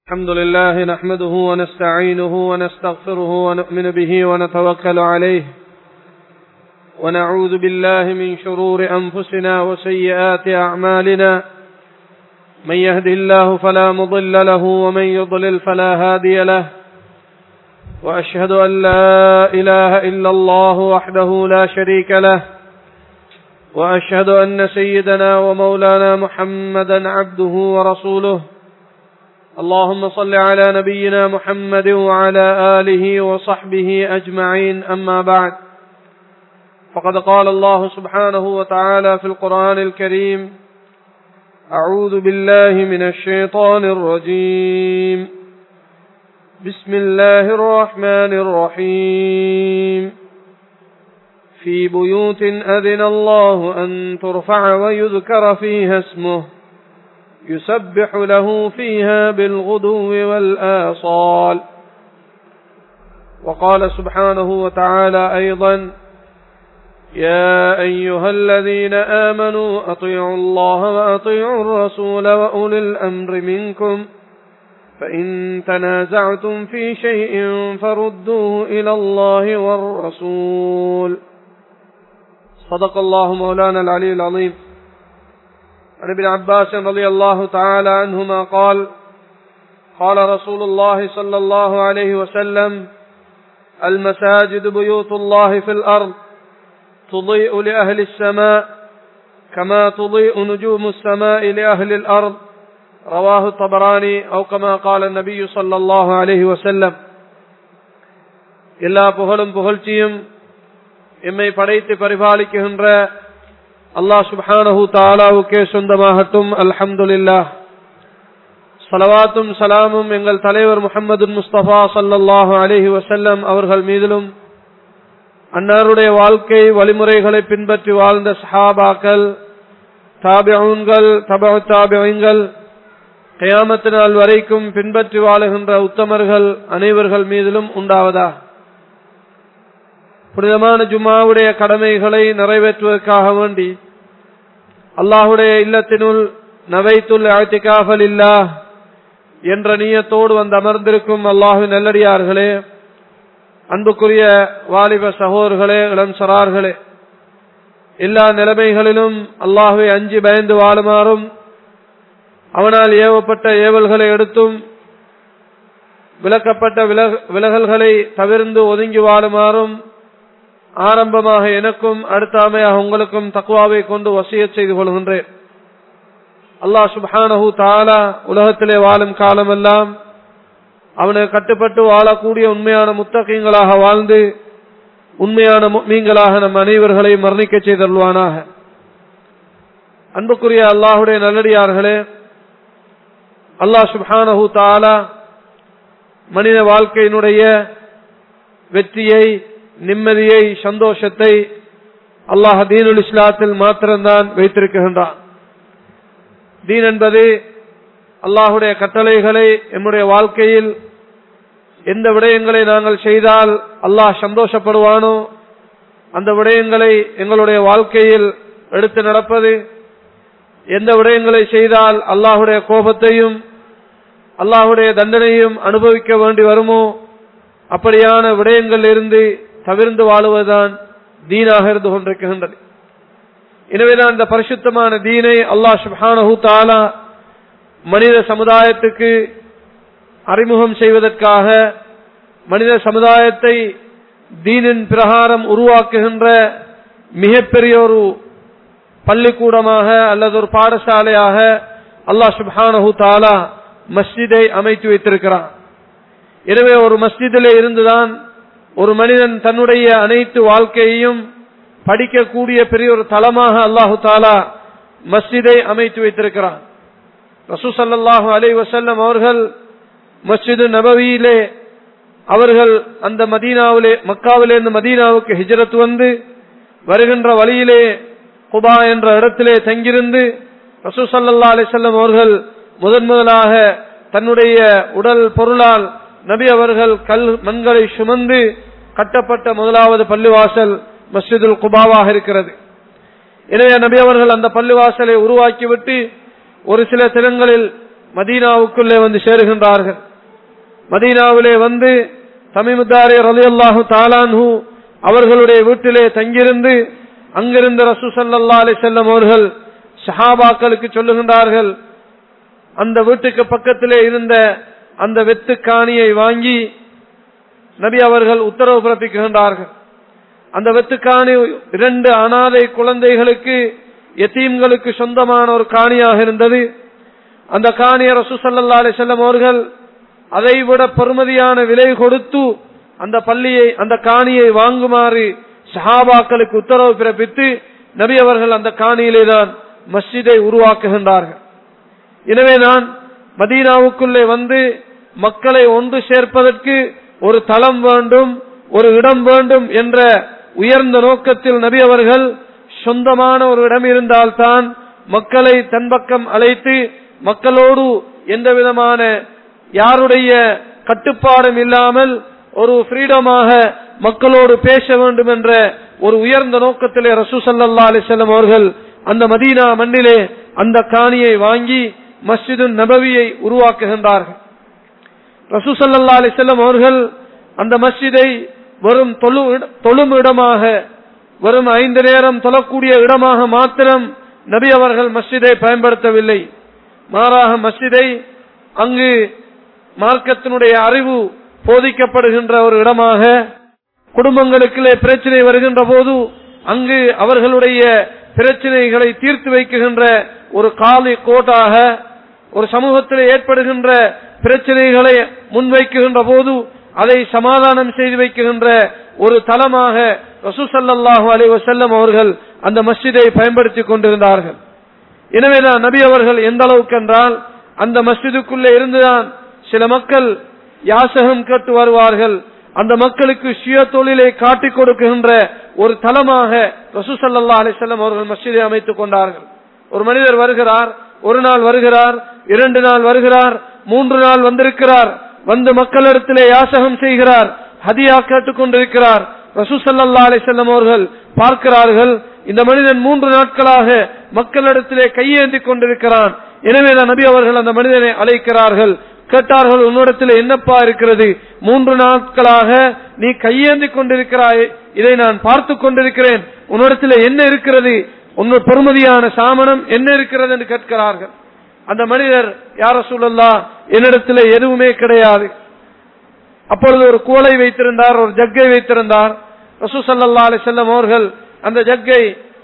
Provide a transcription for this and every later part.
الحمد لله نحمده ونستعينه ونستغفره ونؤمن به ونتوكل عليه ونعوذ بالله من شرور أنفسنا وسيئات أعمالنا من يهده الله فلا مضل له ومن يضلل فلا هادي له وأشهد أن لا إله إلا الله وحده لا شريك له وأشهد أن سيدنا ومولانا محمدا عبده ورسوله اللهم صل على نبينا محمد وعلى آله وصحبه أجمعين أما بعد فقد قال الله سبحانه وتعالى في القرآن الكريم أعوذ بالله من الشيطان الرجيم بسم الله الرحمن الرحيم في بيوت أذن الله أن ترفع ويذكر فيها اسمه يسبح له فيها بالغدو والآصال وقال سبحانه وتعالى أيضا يا أيها الذين آمنوا أطيعوا الله وأطيعوا الرسول وأولي الأمر منكم فإن تنازعتم في شيء فردوه إلى الله والرسول صدق الله مولانا العلي العظيم عن ابن عباس رضي الله تعالى عنهما قال قال رسول الله صلى الله عليه وسلم المساجد بيوت الله في الأرض تضيء لأهل السماء كما تضيء نجوم السماء لأهل الأرض رواه الطبراني أو كما قال النبي صلى الله عليه وسلم எல்லா புகழும் புகழ்ச்சியும் எம்மை படைத்து பரிபாலிக்குகின்ற அல்லாஹ் சுப்ஹானஹு தாலாவுக்கே சொந்தமாகட்டும் அல்ஹம்துலில்லா சலவாத்தும் சலாமும் எங்கள் தலைவர் முகமது முஸ்தபா சல்லல்லாஹு அலிஹி வசல்லம் அவர்கள் மீதிலும் அன்னாருடைய வாழ்க்கை வழிமுறைகளை பின்பற்றி வாழ்ந்த சஹாபாக்கள் தாபியன்கள் தப தாபியங்கள் கயாமத்து நாள் வரைக்கும் பின்பற்றி வாழுகின்ற உத்தமர்கள் அனைவர்கள் மீதிலும் உண்டாவதா புனிதமான ஜுமாவுடைய கடமைகளை நிறைவேற்றுவதற்காக வேண்டி அல்லாஹுடைய இல்லத்தினுள் நவைத்துல் அழ்த்திகாஃபல் இல்லா என்ற நீயத்தோடு வந்து அமர்ந்திருக்கும் அல்லாஹு நல்லடியார்களே அன்புக்குரிய வாலிப சகோதர்களே இளம் சரார்களே எல்லா நிலைமைகளிலும் அல்லாஹுவை அஞ்சு பயந்து வாழுமாறும் அவனால் ஏவப்பட்ட ஏவல்களை எடுத்தும் விளக்கப்பட்ட விலகல்களை தவிர்ந்து ஒதுங்கி வாழுமாறும் ஆரம்பமாக எனக்கும் அடுத்தாமையாக உங்களுக்கும் தக்குவாவை கொண்டு வசிய செய்து கொள்கின்றேன் அல்லாஹ் சுபானஹூ தாலா உலகத்திலே வாழும் காலமெல்லாம் அவனுக்கு கட்டுப்பட்டு வாழக்கூடிய உண்மையான முத்தகங்களாக வாழ்ந்து உண்மையான மீன்களாக நம் அனைவர்களை மரணிக்க செய்தருள்வானாக அன்புக்குரிய அல்லாஹுடைய நல்லடியார்களே அல்லாஹ் சுபானஹூ தாலா மனித வாழ்க்கையினுடைய வெற்றியை நிம்மதியை சந்தோஷத்தை அல்லாஹ் தீனுல் இஸ்லாத்தில் மாத்திரம்தான் வைத்திருக்கின்றான் தீன் என்பது அல்லாஹுடைய கட்டளைகளை எம்முடைய வாழ்க்கையில் எந்த விடயங்களை நாங்கள் செய்தால் அல்லாஹ் சந்தோஷப்படுவானோ அந்த விடயங்களை எங்களுடைய வாழ்க்கையில் எடுத்து நடப்பது எந்த விடயங்களை செய்தால் அல்லாஹுடைய கோபத்தையும் அல்லாஹுடைய தண்டனையும் அனுபவிக்க வேண்டி வருமோ அப்படியான விடயங்கள் இருந்து தவிர்ந்து வாழுவதுதான் தீனாக இருந்து கொண்டிருக்கின்றது எனவேதான் இந்த பரிசுத்தமான தீனை அல்லாஹ் சுபானஹூ தாலா மனித சமுதாயத்துக்கு அறிமுகம் செய்வதற்காக மனித சமுதாயத்தை தீனின் பிரகாரம் உருவாக்குகின்ற மிகப்பெரிய ஒரு பள்ளிக்கூடமாக அல்லது ஒரு பாடசாலையாக அல்லாஹ் சுபானஹூ தாலா மஸ்ஜிதை அமைத்து வைத்திருக்கிறான் எனவே ஒரு மஸ்ஜிதிலே இருந்துதான் ஒரு மனிதன் தன்னுடைய அனைத்து வாழ்க்கையையும் படிக்கக்கூடிய பெரிய ஒரு தளமாக அல்லாஹு தாலா மஸ்ஜிதை அமைத்து வைத்திருக்கிறான் ரசூ சல்லாஹூ அலை வசல்லம் அவர்கள் மஸ்ஜிது நபவியிலே அவர்கள் அந்த மதீனாவிலே மக்காவிலிருந்து மதீனாவுக்கு ஹிஜரத் வந்து வருகின்ற வழியிலே குபா என்ற இடத்திலே தங்கியிருந்து ரசூ சல்லா அலிசல்லம் அவர்கள் முதன் முதலாக தன்னுடைய உடல் பொருளால் நபி அவர்கள் கல் மண்களை சுமந்து கட்டப்பட்ட முதலாவது பள்ளிவாசல் மஸ்ஜிதுல் குபாவாக இருக்கிறது எனவே நபி அவர்கள் அந்த பள்ளிவாசலை உருவாக்கிவிட்டு ஒரு சில தினங்களில் மதீனாவுக்குள்ளே வந்து சேருகின்றார்கள் மதீனாவிலே வந்து தமிமுத்தாரே ரலியல்லாஹு தாலான்ஹு அவர்களுடைய வீட்டிலே தங்கியிருந்து அங்கிருந்த ரசூ சல்லா அலி செல்லம் அவர்கள் ஷஹாபாக்களுக்கு சொல்லுகின்றார்கள் அந்த வீட்டுக்கு பக்கத்திலே இருந்த அந்த வெத்து காணியை வாங்கி நபி அவர்கள் உத்தரவு பிறப்பிக்கின்றார்கள் அந்த வெத்துக்காணி இரண்டு அனாதை குழந்தைகளுக்கு எத்தீம்களுக்கு சொந்தமான ஒரு காணியாக இருந்தது அந்த காணிய ரசூ சல்லா அலி செல்லம் அவர்கள் அதைவிட பெருமதியான விலை கொடுத்து அந்த பள்ளியை அந்த காணியை வாங்குமாறு ஷஹாபாக்களுக்கு உத்தரவு பிறப்பித்து நபி அவர்கள் அந்த காணியிலே தான் மஸ்ஜிதை உருவாக்குகின்றார்கள் எனவே நான் மதீனாவுக்குள்ளே வந்து மக்களை ஒன்று சேர்ப்பதற்கு ஒரு தளம் வேண்டும் ஒரு இடம் வேண்டும் என்ற உயர்ந்த நோக்கத்தில் நபி அவர்கள் சொந்தமான ஒரு இடம் இருந்தால்தான் மக்களை தன் பக்கம் அழைத்து மக்களோடு எந்த விதமான யாருடைய கட்டுப்பாடும் இல்லாமல் ஒரு ஃப்ரீடமாக மக்களோடு பேச வேண்டும் என்ற ஒரு உயர்ந்த நோக்கத்திலே ரசூ சல்லா அலிசல்லம் அவர்கள் அந்த மதீனா மண்ணிலே அந்த காணியை வாங்கி மஸ்ஜிது நபவியை உருவாக்குகின்றார்கள் ரசூ சல்லா அலிசல்லம் அவர்கள் அந்த மஸ்ஜிதை வெறும் தொழும் இடமாக வெறும் ஐந்து நேரம் தொழக்கூடிய இடமாக மாத்திரம் நபி அவர்கள் மஸ்ஜிதை பயன்படுத்தவில்லை மாறாக மஸ்ஜிதை அங்கு மார்க்கத்தினுடைய அறிவு போதிக்கப்படுகின்ற ஒரு இடமாக குடும்பங்களுக்குள்ளே பிரச்சனை வருகின்ற போது அங்கு அவர்களுடைய பிரச்சனைகளை தீர்த்து வைக்குகின்ற ஒரு காலி கோட்டாக ஒரு சமூகத்தில் ஏற்படுகின்ற பிரச்சனைகளை முன்வைக்குகின்ற போது அதை சமாதானம் செய்து வைக்குகின்ற ஒரு தளமாக ரசூசல்லாஹு அலி வசல்லம் அவர்கள் அந்த மஸ்ஜிதை பயன்படுத்திக் கொண்டிருந்தார்கள் எனவேதான் நபி அவர்கள் எந்த அளவுக்கு என்றால் அந்த மஸ்ஜிதுக்குள்ளே இருந்துதான் சில மக்கள் யாசகம் கேட்டு வருவார்கள் அந்த மக்களுக்கு சுய தொழிலை காட்டிக் கொடுக்கின்ற ஒரு தளமாக ரசூசல்லா அலிசல்லம் அவர்கள் மஸ்ஜிதை அமைத்துக் கொண்டார்கள் ஒரு மனிதர் வருகிறார் ஒரு நாள் வருகிறார் இரண்டு நாள் வருகிறார் மூன்று நாள் வந்திருக்கிறார் வந்து மக்களிடத்திலே யாசகம் செய்கிறார் ஹதியா கேட்டுக் கொண்டிருக்கிறார் ரசூசல்லா அலிசல்லம் அவர்கள் பார்க்கிறார்கள் இந்த மனிதன் மூன்று நாட்களாக மக்களிடத்திலே கையேந்தி கொண்டிருக்கிறான் எனவே நபி அவர்கள் அந்த மனிதனை அழைக்கிறார்கள் கேட்டார்கள் உன்னிடத்தில் என்னப்பா இருக்கிறது மூன்று நாட்களாக நீ கையேந்தி கொண்டிருக்கிறாய் இதை நான் பார்த்து கொண்டிருக்கிறேன் உன்னிடத்தில் என்ன இருக்கிறது உன்னோட பெருமதியான சாமனம் என்ன இருக்கிறது என்று கேட்கிறார்கள் அந்த மனிதர் யார சூழல்லா என்னிடத்தில் எதுவுமே கிடையாது அப்பொழுது ஒரு கோலை வைத்திருந்தார் ஒரு ஜக்கை வைத்திருந்தார் ரசூ சல்லா அலி செல்லம் அவர்கள் அந்த ஜக்கை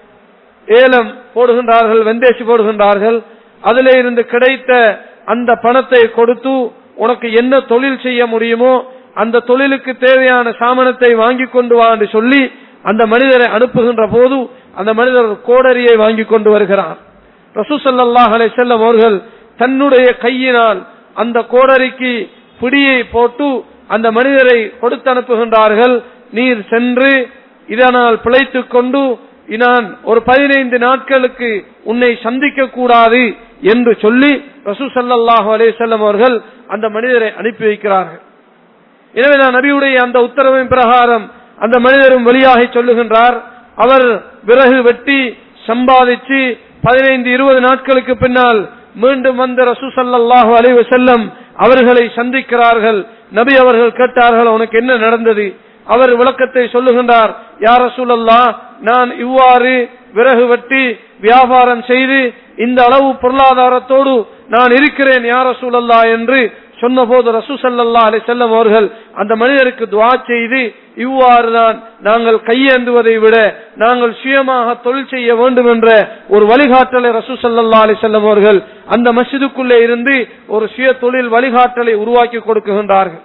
ஏலம் போடுகின்றார்கள் வெந்தேசி போடுகின்றார்கள் அதிலே இருந்து கிடைத்த அந்த பணத்தை கொடுத்து உனக்கு என்ன தொழில் செய்ய முடியுமோ அந்த தொழிலுக்கு தேவையான சாமனத்தை வாங்கி கொண்டு வா என்று சொல்லி அந்த மனிதரை அனுப்புகின்ற போது அந்த மனிதர் கோடரியை வாங்கி கொண்டு வருகிறார் ரசூசல்லாஹ் அலை செல்லம் அவர்கள் தன்னுடைய கையினால் அந்த கோடரிக்கு பிடியை போட்டு அந்த மனிதரை கொடுத்து அனுப்புகின்றார்கள் நீர் சென்று இதனால் பிழைத்துக் கொண்டு நான் ஒரு பதினைந்து நாட்களுக்கு உன்னை சந்திக்க கூடாது என்று சொல்லி ரசூ சல்லாஹு அலேசல்லம் அவர்கள் அந்த மனிதரை அனுப்பி வைக்கிறார்கள் எனவே நான் நபியுடைய அந்த உத்தரவின் பிரகாரம் அந்த மனிதரும் வெளியாக சொல்லுகின்றார் அவர் விறகு வெட்டி சம்பாதிச்சு பதினைந்து இருபது நாட்களுக்கு பின்னால் மீண்டும் வந்த ரசூ சல்லாஹு அலைவ செல்லம் அவர்களை சந்திக்கிறார்கள் நபி அவர்கள் கேட்டார்கள் உனக்கு என்ன நடந்தது அவர் விளக்கத்தை சொல்லுகின்றார் யார் ரசூலல்லா நான் இவ்வாறு விறகு வெட்டி வியாபாரம் செய்து இந்த அளவு பொருளாதாரத்தோடு நான் இருக்கிறேன் யார் ரசூலல்லா என்று சொன்னபோது ரசூ சல்லா அலி செல்லம் அவர்கள் அந்த மனிதருக்கு துவா செய்து இவ்வாறு தான் நாங்கள் கையேந்துவதை விட நாங்கள் சுயமாக தொழில் செய்ய வேண்டும் என்ற ஒரு வழிகாட்டலை ரசூ சல்லா அலி செல்லம் அவர்கள் அந்த மசிதுக்குள்ளே இருந்து ஒரு சுய தொழில் வழிகாட்டலை உருவாக்கி கொடுக்குகின்றார்கள்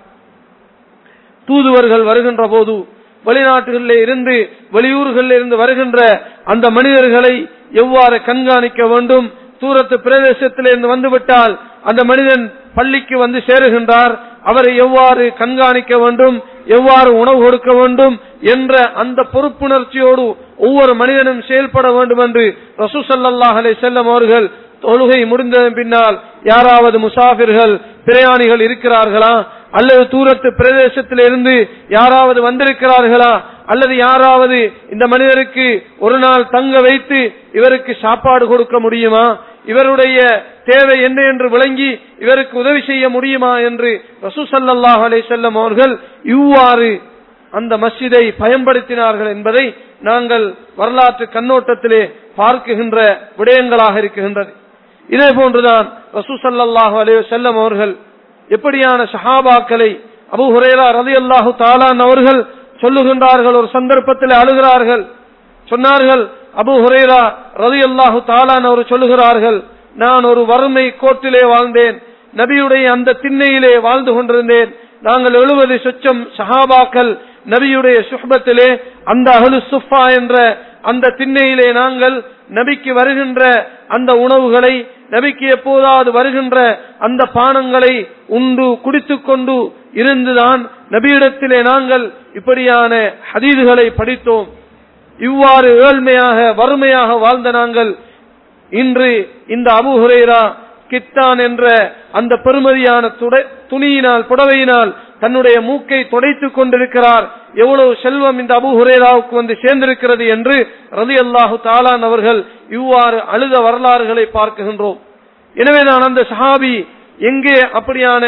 தூதுவர்கள் வருகின்ற போது வெளிநாட்டுகளில் இருந்து வெளியூர்களில் இருந்து வருகின்ற அந்த மனிதர்களை எவ்வாறு கண்காணிக்க வேண்டும் தூரத்து பிரதேசத்திலிருந்து வந்துவிட்டால் அந்த மனிதன் பள்ளிக்கு வந்து சேருகின்றார் அவரை எவ்வாறு கண்காணிக்க வேண்டும் எவ்வாறு உணவு கொடுக்க வேண்டும் என்ற அந்த பொறுப்புணர்ச்சியோடு ஒவ்வொரு மனிதனும் செயல்பட வேண்டும் என்று ரசூசல்லாஹ் அலை செல்லம் அவர்கள் தொழுகை முடிந்ததன் பின்னால் யாராவது முசாபிர்கள் பிரயாணிகள் இருக்கிறார்களா அல்லது தூரத்து பிரதேசத்தில் இருந்து யாராவது வந்திருக்கிறார்களா அல்லது யாராவது இந்த மனிதருக்கு ஒரு நாள் தங்க வைத்து இவருக்கு சாப்பாடு கொடுக்க முடியுமா இவருடைய தேவை என்ன என்று விளங்கி இவருக்கு உதவி செய்ய முடியுமா என்று ரசூசல்லாஹ் அலை செல்லம் அவர்கள் இவ்வாறு அந்த மஸ்ஜிதை பயன்படுத்தினார்கள் என்பதை நாங்கள் வரலாற்று கண்ணோட்டத்திலே பார்க்குகின்ற விடயங்களாக இருக்கின்றது இதே போன்றுதான் ரசூசல்லாஹு அலே செல்லம் அவர்கள் எப்படியான சஹாபாக்களை அபு ஹுரேரா ரதி அல்லாஹு தாலான் அவர்கள் சொல்லுகின்றார்கள் ஒரு சந்தர்ப்பத்தில் அழுகிறார்கள் சொன்னார்கள் அபு ஹுரேரா ரதி அல்லாஹு தாலான் அவர் சொல்லுகிறார்கள் நான் ஒரு வறுமை கோட்டிலே வாழ்ந்தேன் நபியுடைய அந்த திண்ணையிலே வாழ்ந்து கொண்டிருந்தேன் நாங்கள் எழுபது சொச்சம் சஹாபாக்கள் நபியுடைய சுஹபத்திலே அந்த அகலு சுஃபா என்ற அந்த திண்ணையிலே நாங்கள் நபிக்கு வருகின்ற அந்த உணவுகளை நபிக்கு எப்போதாவது வருகின்ற அந்த பானங்களை உண்டு குடித்துக் கொண்டு இருந்துதான் நபியிடத்திலே நாங்கள் இப்படியான ஹதீதுகளை படித்தோம் இவ்வாறு ஏழ்மையாக வறுமையாக வாழ்ந்த நாங்கள் இன்று இந்த அபு ஹுரேரா கித்தான் என்ற அந்த பெருமதியான துணியினால் புடவையினால் தன்னுடைய மூக்கை துடைத்துக் கொண்டிருக்கிறார் எவ்வளவு செல்வம் இந்த அபு ஹுரேராவுக்கு வந்து சேர்ந்திருக்கிறது என்று ரதி அல்லாஹு தாலான் அவர்கள் இவ்வாறு அழுத வரலாறுகளை பார்க்குகின்றோம் எனவே நான் அந்த சஹாபி எங்கே அப்படியான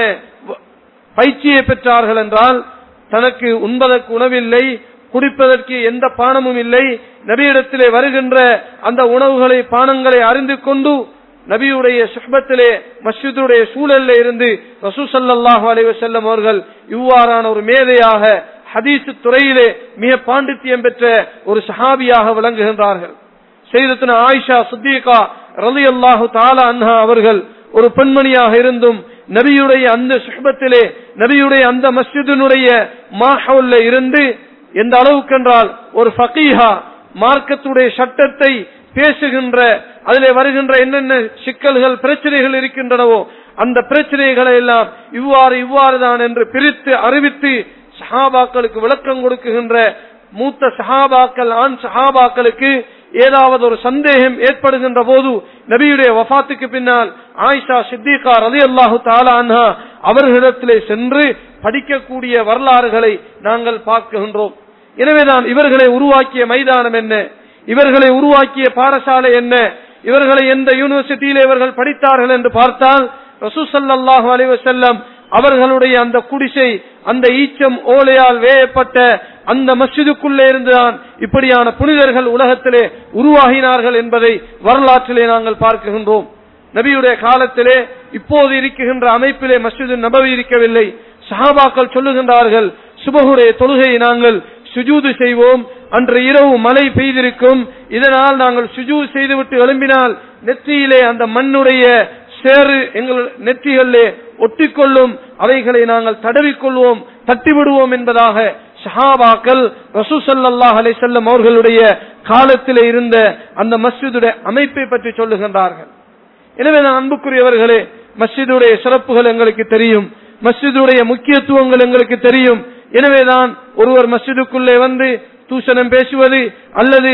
பயிற்சியை பெற்றார்கள் என்றால் தனக்கு உண்பதற்கு உணவில்லை குடிப்பதற்கு எந்த பானமும் இல்லை நபியிடத்திலே வருகின்ற அந்த உணவுகளை பானங்களை அறிந்து கொண்டு நபியுடைய சுஷ்பத்திலே மஸ்ஜிதுடைய சூழலில் இருந்து ரசூசல்லாஹு அலைவ செல்லம் அவர்கள் இவ்வாறான ஒரு மேதையாக ஹதீஸ் துறையிலே மிக பாண்டித்யம் பெற்ற ஒரு சஹாபியாக விளங்குகின்றார்கள் செய்தத்தின ஆயிஷா சுத்தீகா ரலி அல்லாஹு தாலா அன்ஹா அவர்கள் ஒரு பெண்மணியாக இருந்தும் நபியுடைய அந்த சுஷ்பத்திலே நபியுடைய அந்த மஸ்ஜிதினுடைய மாஹவுல்ல இருந்து எந்த அளவுக்கு என்றால் ஒரு ஃபகீஹா மார்க்கத்துடைய சட்டத்தை பேசுகின்ற அதிலே வருகின்ற என்னென்ன சிக்கல்கள் பிரச்சனைகள் இருக்கின்றனவோ அந்த பிரச்சனைகளை எல்லாம் இவ்வாறு இவ்வாறு தான் என்று பிரித்து அறிவித்து சஹாபாக்களுக்கு விளக்கம் கொடுக்குகின்ற மூத்த சஹாபாக்கள் ஆண் சஹாபாக்களுக்கு ஏதாவது ஒரு சந்தேகம் ஏற்படுகின்ற போது நபியுடைய வஃத்துக்கு பின்னால் ஆயிஷா சித்திகா ரதி அல்லாஹு தாலா அன்ஹா அவர்களிடத்திலே சென்று படிக்கக்கூடிய வரலாறுகளை நாங்கள் பார்க்கின்றோம் எனவேதான் இவர்களை உருவாக்கிய மைதானம் என்ன இவர்களை உருவாக்கிய பாடசாலை என்ன இவர்களை எந்த யூனிவர்சிட்டியில இவர்கள் படித்தார்கள் என்று பார்த்தால் ரசூசல்லாஹு அலைவசல்லம் அவர்களுடைய அந்த குடிசை அந்த ஈச்சம் ஓலையால் வேயப்பட்ட அந்த மஸ்ஜிதுக்குள்ளே இருந்துதான் இப்படியான புனிதர்கள் உலகத்திலே உருவாகினார்கள் என்பதை வரலாற்றிலே நாங்கள் பார்க்கின்றோம் நபியுடைய காலத்திலே இப்போது இருக்குகின்ற அமைப்பிலே மஸ்ஜிது நபவி இருக்கவில்லை சஹாபாக்கள் சொல்லுகின்றார்கள் சுபகுடைய தொழுகையை நாங்கள் சுஜூது செய்வோம் அன்று இரவு மழை பெய்திருக்கும் இதனால் நாங்கள் சுஜூது செய்துவிட்டு எழும்பினால் நெற்றியிலே அந்த மண்ணுடைய சேறு எங்கள் நெற்றிகளிலே ஒட்டிக்கொள்ளும் அவைகளை நாங்கள் தடவிக்கொள்வோம் தட்டிவிடுவோம் என்பதாக ஷஹாபாக்கள் ரசூசல்லாஹ் அலை செல்லம் அவர்களுடைய காலத்திலே இருந்த அந்த மஸ்ஜிதுடைய அமைப்பை பற்றி சொல்லுகின்றார்கள் எனவே நான் அன்புக்குரியவர்களே மஸ்ஜிதுடைய சிறப்புகள் எங்களுக்கு தெரியும் மஸ்ஜிதுடைய முக்கியத்துவங்கள் எங்களுக்கு தெரியும் எனவேதான் ஒருவர் மஸ்ஜிதுக்குள்ளே வந்து தூஷணம் பேசுவது அல்லது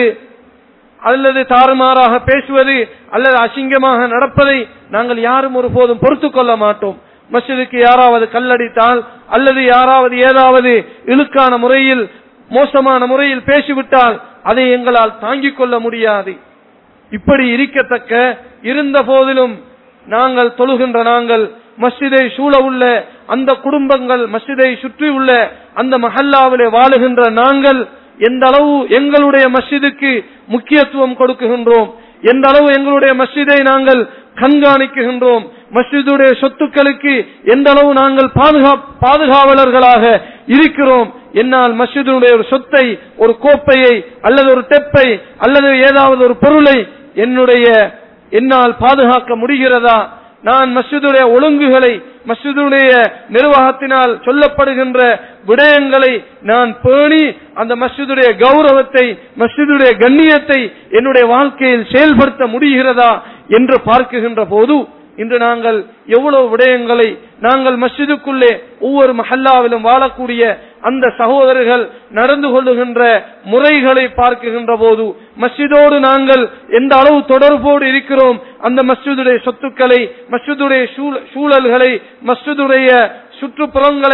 அல்லது தாறுமாறாக பேசுவது அல்லது அசிங்கமாக நடப்பதை நாங்கள் யாரும் ஒருபோதும் பொறுத்துக் கொள்ள மாட்டோம் மஸ்ஜிதுக்கு யாராவது கல்லடித்தால் அல்லது யாராவது ஏதாவது இழுக்கான முறையில் மோசமான முறையில் பேசிவிட்டால் அதை எங்களால் தாங்கிக் கொள்ள முடியாது இப்படி இருக்கத்தக்க இருந்த போதிலும் நாங்கள் தொழுகின்ற நாங்கள் மஸ்ஜிதை சூழ உள்ள அந்த குடும்பங்கள் மஸ்ஜிதை சுற்றி உள்ள அந்த மஹல்லாவிலே வாழுகின்ற நாங்கள் எந்த அளவு எங்களுடைய மஸ்ஜிதுக்கு முக்கியத்துவம் கொடுக்குகின்றோம் எந்த அளவு எங்களுடைய மஸ்ஜிதை நாங்கள் கண்காணிக்குகின்றோம் மஸ்ஜிதுடைய சொத்துக்களுக்கு எந்த அளவு நாங்கள் பாதுகா பாதுகாவலர்களாக இருக்கிறோம் என்னால் மஸ்ஜிதுடைய ஒரு சொத்தை ஒரு கோப்பையை அல்லது ஒரு டெப்பை அல்லது ஏதாவது ஒரு பொருளை என்னுடைய என்னால் பாதுகாக்க முடிகிறதா நான் மஸ்ஜிதுடைய ஒழுங்குகளை மஸ்ஜிதுடைய நிர்வாகத்தினால் சொல்லப்படுகின்ற விடயங்களை நான் பேணி அந்த மஸ்ஜிதுடைய கௌரவத்தை மஸ்ஜிதுடைய கண்ணியத்தை என்னுடைய வாழ்க்கையில் செயல்படுத்த முடிகிறதா என்று பார்க்குகின்ற போது இன்று நாங்கள் எவ்வளவு விடயங்களை நாங்கள் மஸ்ஜிதுக்குள்ளே ஒவ்வொரு மஹல்லாவிலும் வாழக்கூடிய அந்த சகோதரர்கள் நடந்து கொள்ளுகின்ற முறைகளை பார்க்குகின்ற போது மஸ்ஜிதோடு நாங்கள் எந்த அளவு தொடர்போடு இருக்கிறோம் அந்த மஸ்ஜிதுடைய சொத்துக்களை மஸ்ஜிதுடைய சூழல்களை மஸ்ஜிதுடைய சுற்றுப்புறங்களை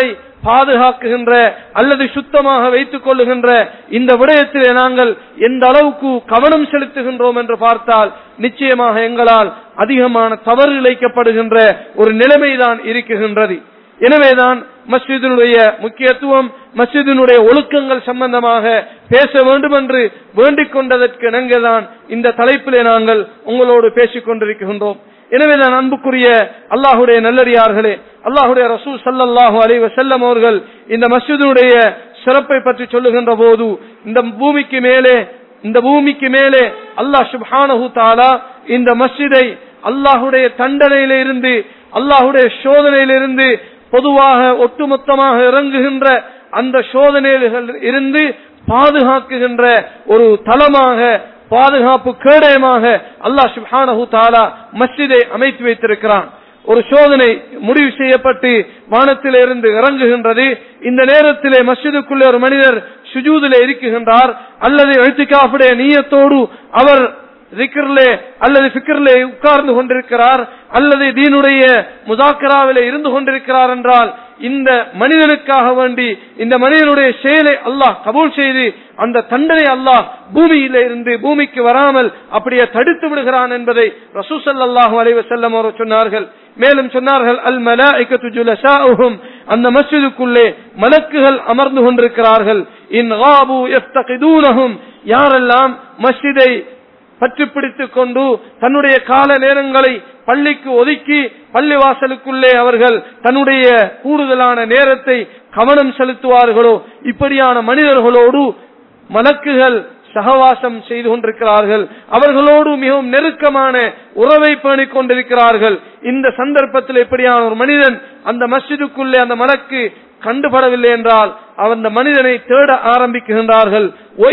பாதுகாக்குகின்ற அல்லது சுத்தமாக வைத்துக் கொள்ளுகின்ற இந்த விடயத்திலே நாங்கள் எந்த அளவுக்கு கவனம் செலுத்துகின்றோம் என்று பார்த்தால் நிச்சயமாக எங்களால் அதிகமான தவறு இழைக்கப்படுகின்ற ஒரு நிலைமைதான் இருக்குகின்றது எனவேதான் மஸ்ஜிதினுடைய முக்கியத்துவம் மஸ்ஜிதினுடைய ஒழுக்கங்கள் சம்பந்தமாக பேச வேண்டும் என்று வேண்டிக் கொண்டதற்கு இணங்கதான் இந்த தலைப்பிலே நாங்கள் உங்களோடு பேசிக் கொண்டிருக்கின்றோம் எனவேதான் அன்புக்குரிய அல்லாஹுடைய நல்லடியார்களே அல்லாஹுடைய ரசூல் சல்லல்லாஹு அலைஹி வஸல்லம் அவர்கள் இந்த மஸ்ஜிதினுடைய சிறப்பை பற்றி சொல்லுகின்ற போது இந்த பூமிக்கு மேலே இந்த பூமிக்கு மேலே அல்லாஹ் சுப்ஹானஹு தஆலா இந்த மஸ்ஜிதை அல்லாஹுடைய தண்டனையிலிருந்து அல்லாஹுடைய சோதனையிலிருந்து பொதுவாக ஒட்டுமொத்தமாக இறங்குகின்ற அந்த சோதனைகள் இருந்து பாதுகாக்குகின்ற ஒரு தளமாக பாதுகாப்பு கேடயமாக அல்லாஹ் சுப்ஹானஹு தஆலா மஸ்ஜிதை அமைத்து வைத்திருக்கிறான் ஒரு சோதனை முடிவு செய்யப்பட்டு வானத்திலே இருந்து இறங்குகின்றது இந்த நேரத்திலே மஸ்ஜிதுக்குள்ளே ஒரு மனிதர் சுஜூதிலே இருக்குகின்றார் அல்லது எழுத்துக்காப்புடைய நீயத்தோடு அவர் திக்ரிலே அல்லது ஃபிக்ரிலே உட்கார்ந்து கொண்டிருக்கிறார் அல்லது தீனுடைய முதாக்கராவிலே இருந்து கொண்டிருக்கிறார் என்றால் இந்த மனிதனுக்காக வேண்டி இந்த மனிதனுடைய செயலை அல்லாஹ் கபூல் செய்து அந்த தண்டனை அல்லாஹ் பூமியில இருந்து பூமிக்கு வராமல் அப்படியே தடுத்து விடுகிறான் என்பதை ரசூசல்லாஹு அலைவ செல்லம் அவர் சொன்னார்கள் மேலும் சொன்னார்கள் அல் மலாஇகத்து ஜுலசாஉஹும் அந்த மஸ்ஜிதுக்குள்ளே மலக்குகள் அமர்ந்து கொண்டிருக்கிறார்கள் இன் காபு யஃப்தகிதூனஹும் யாரெல்லாம் மஸ்ஜிதை பற்றி பிடித்துக் கொண்டு தன்னுடைய கால நேரங்களை பள்ளிக்கு ஒதுக்கி பள்ளி வாசலுக்குள்ளே அவர்கள் தன்னுடைய கூடுதலான நேரத்தை கவனம் செலுத்துவார்களோ இப்படியான மனிதர்களோடு மலக்குகள் சகவாசம் செய்து கொண்டிருக்கிறார்கள் அவர்களோடு மிகவும் நெருக்கமான உறவை பேணிக் கொண்டிருக்கிறார்கள் இந்த சந்தர்ப்பத்தில் இப்படியான ஒரு மனிதன் அந்த மஸ்ஜிதுக்குள்ளே அந்த மலக்கு கண்டுபடவில்லை என்றால் அந்த மனிதனை தேட ஆரம்பிக்கின்றார்கள்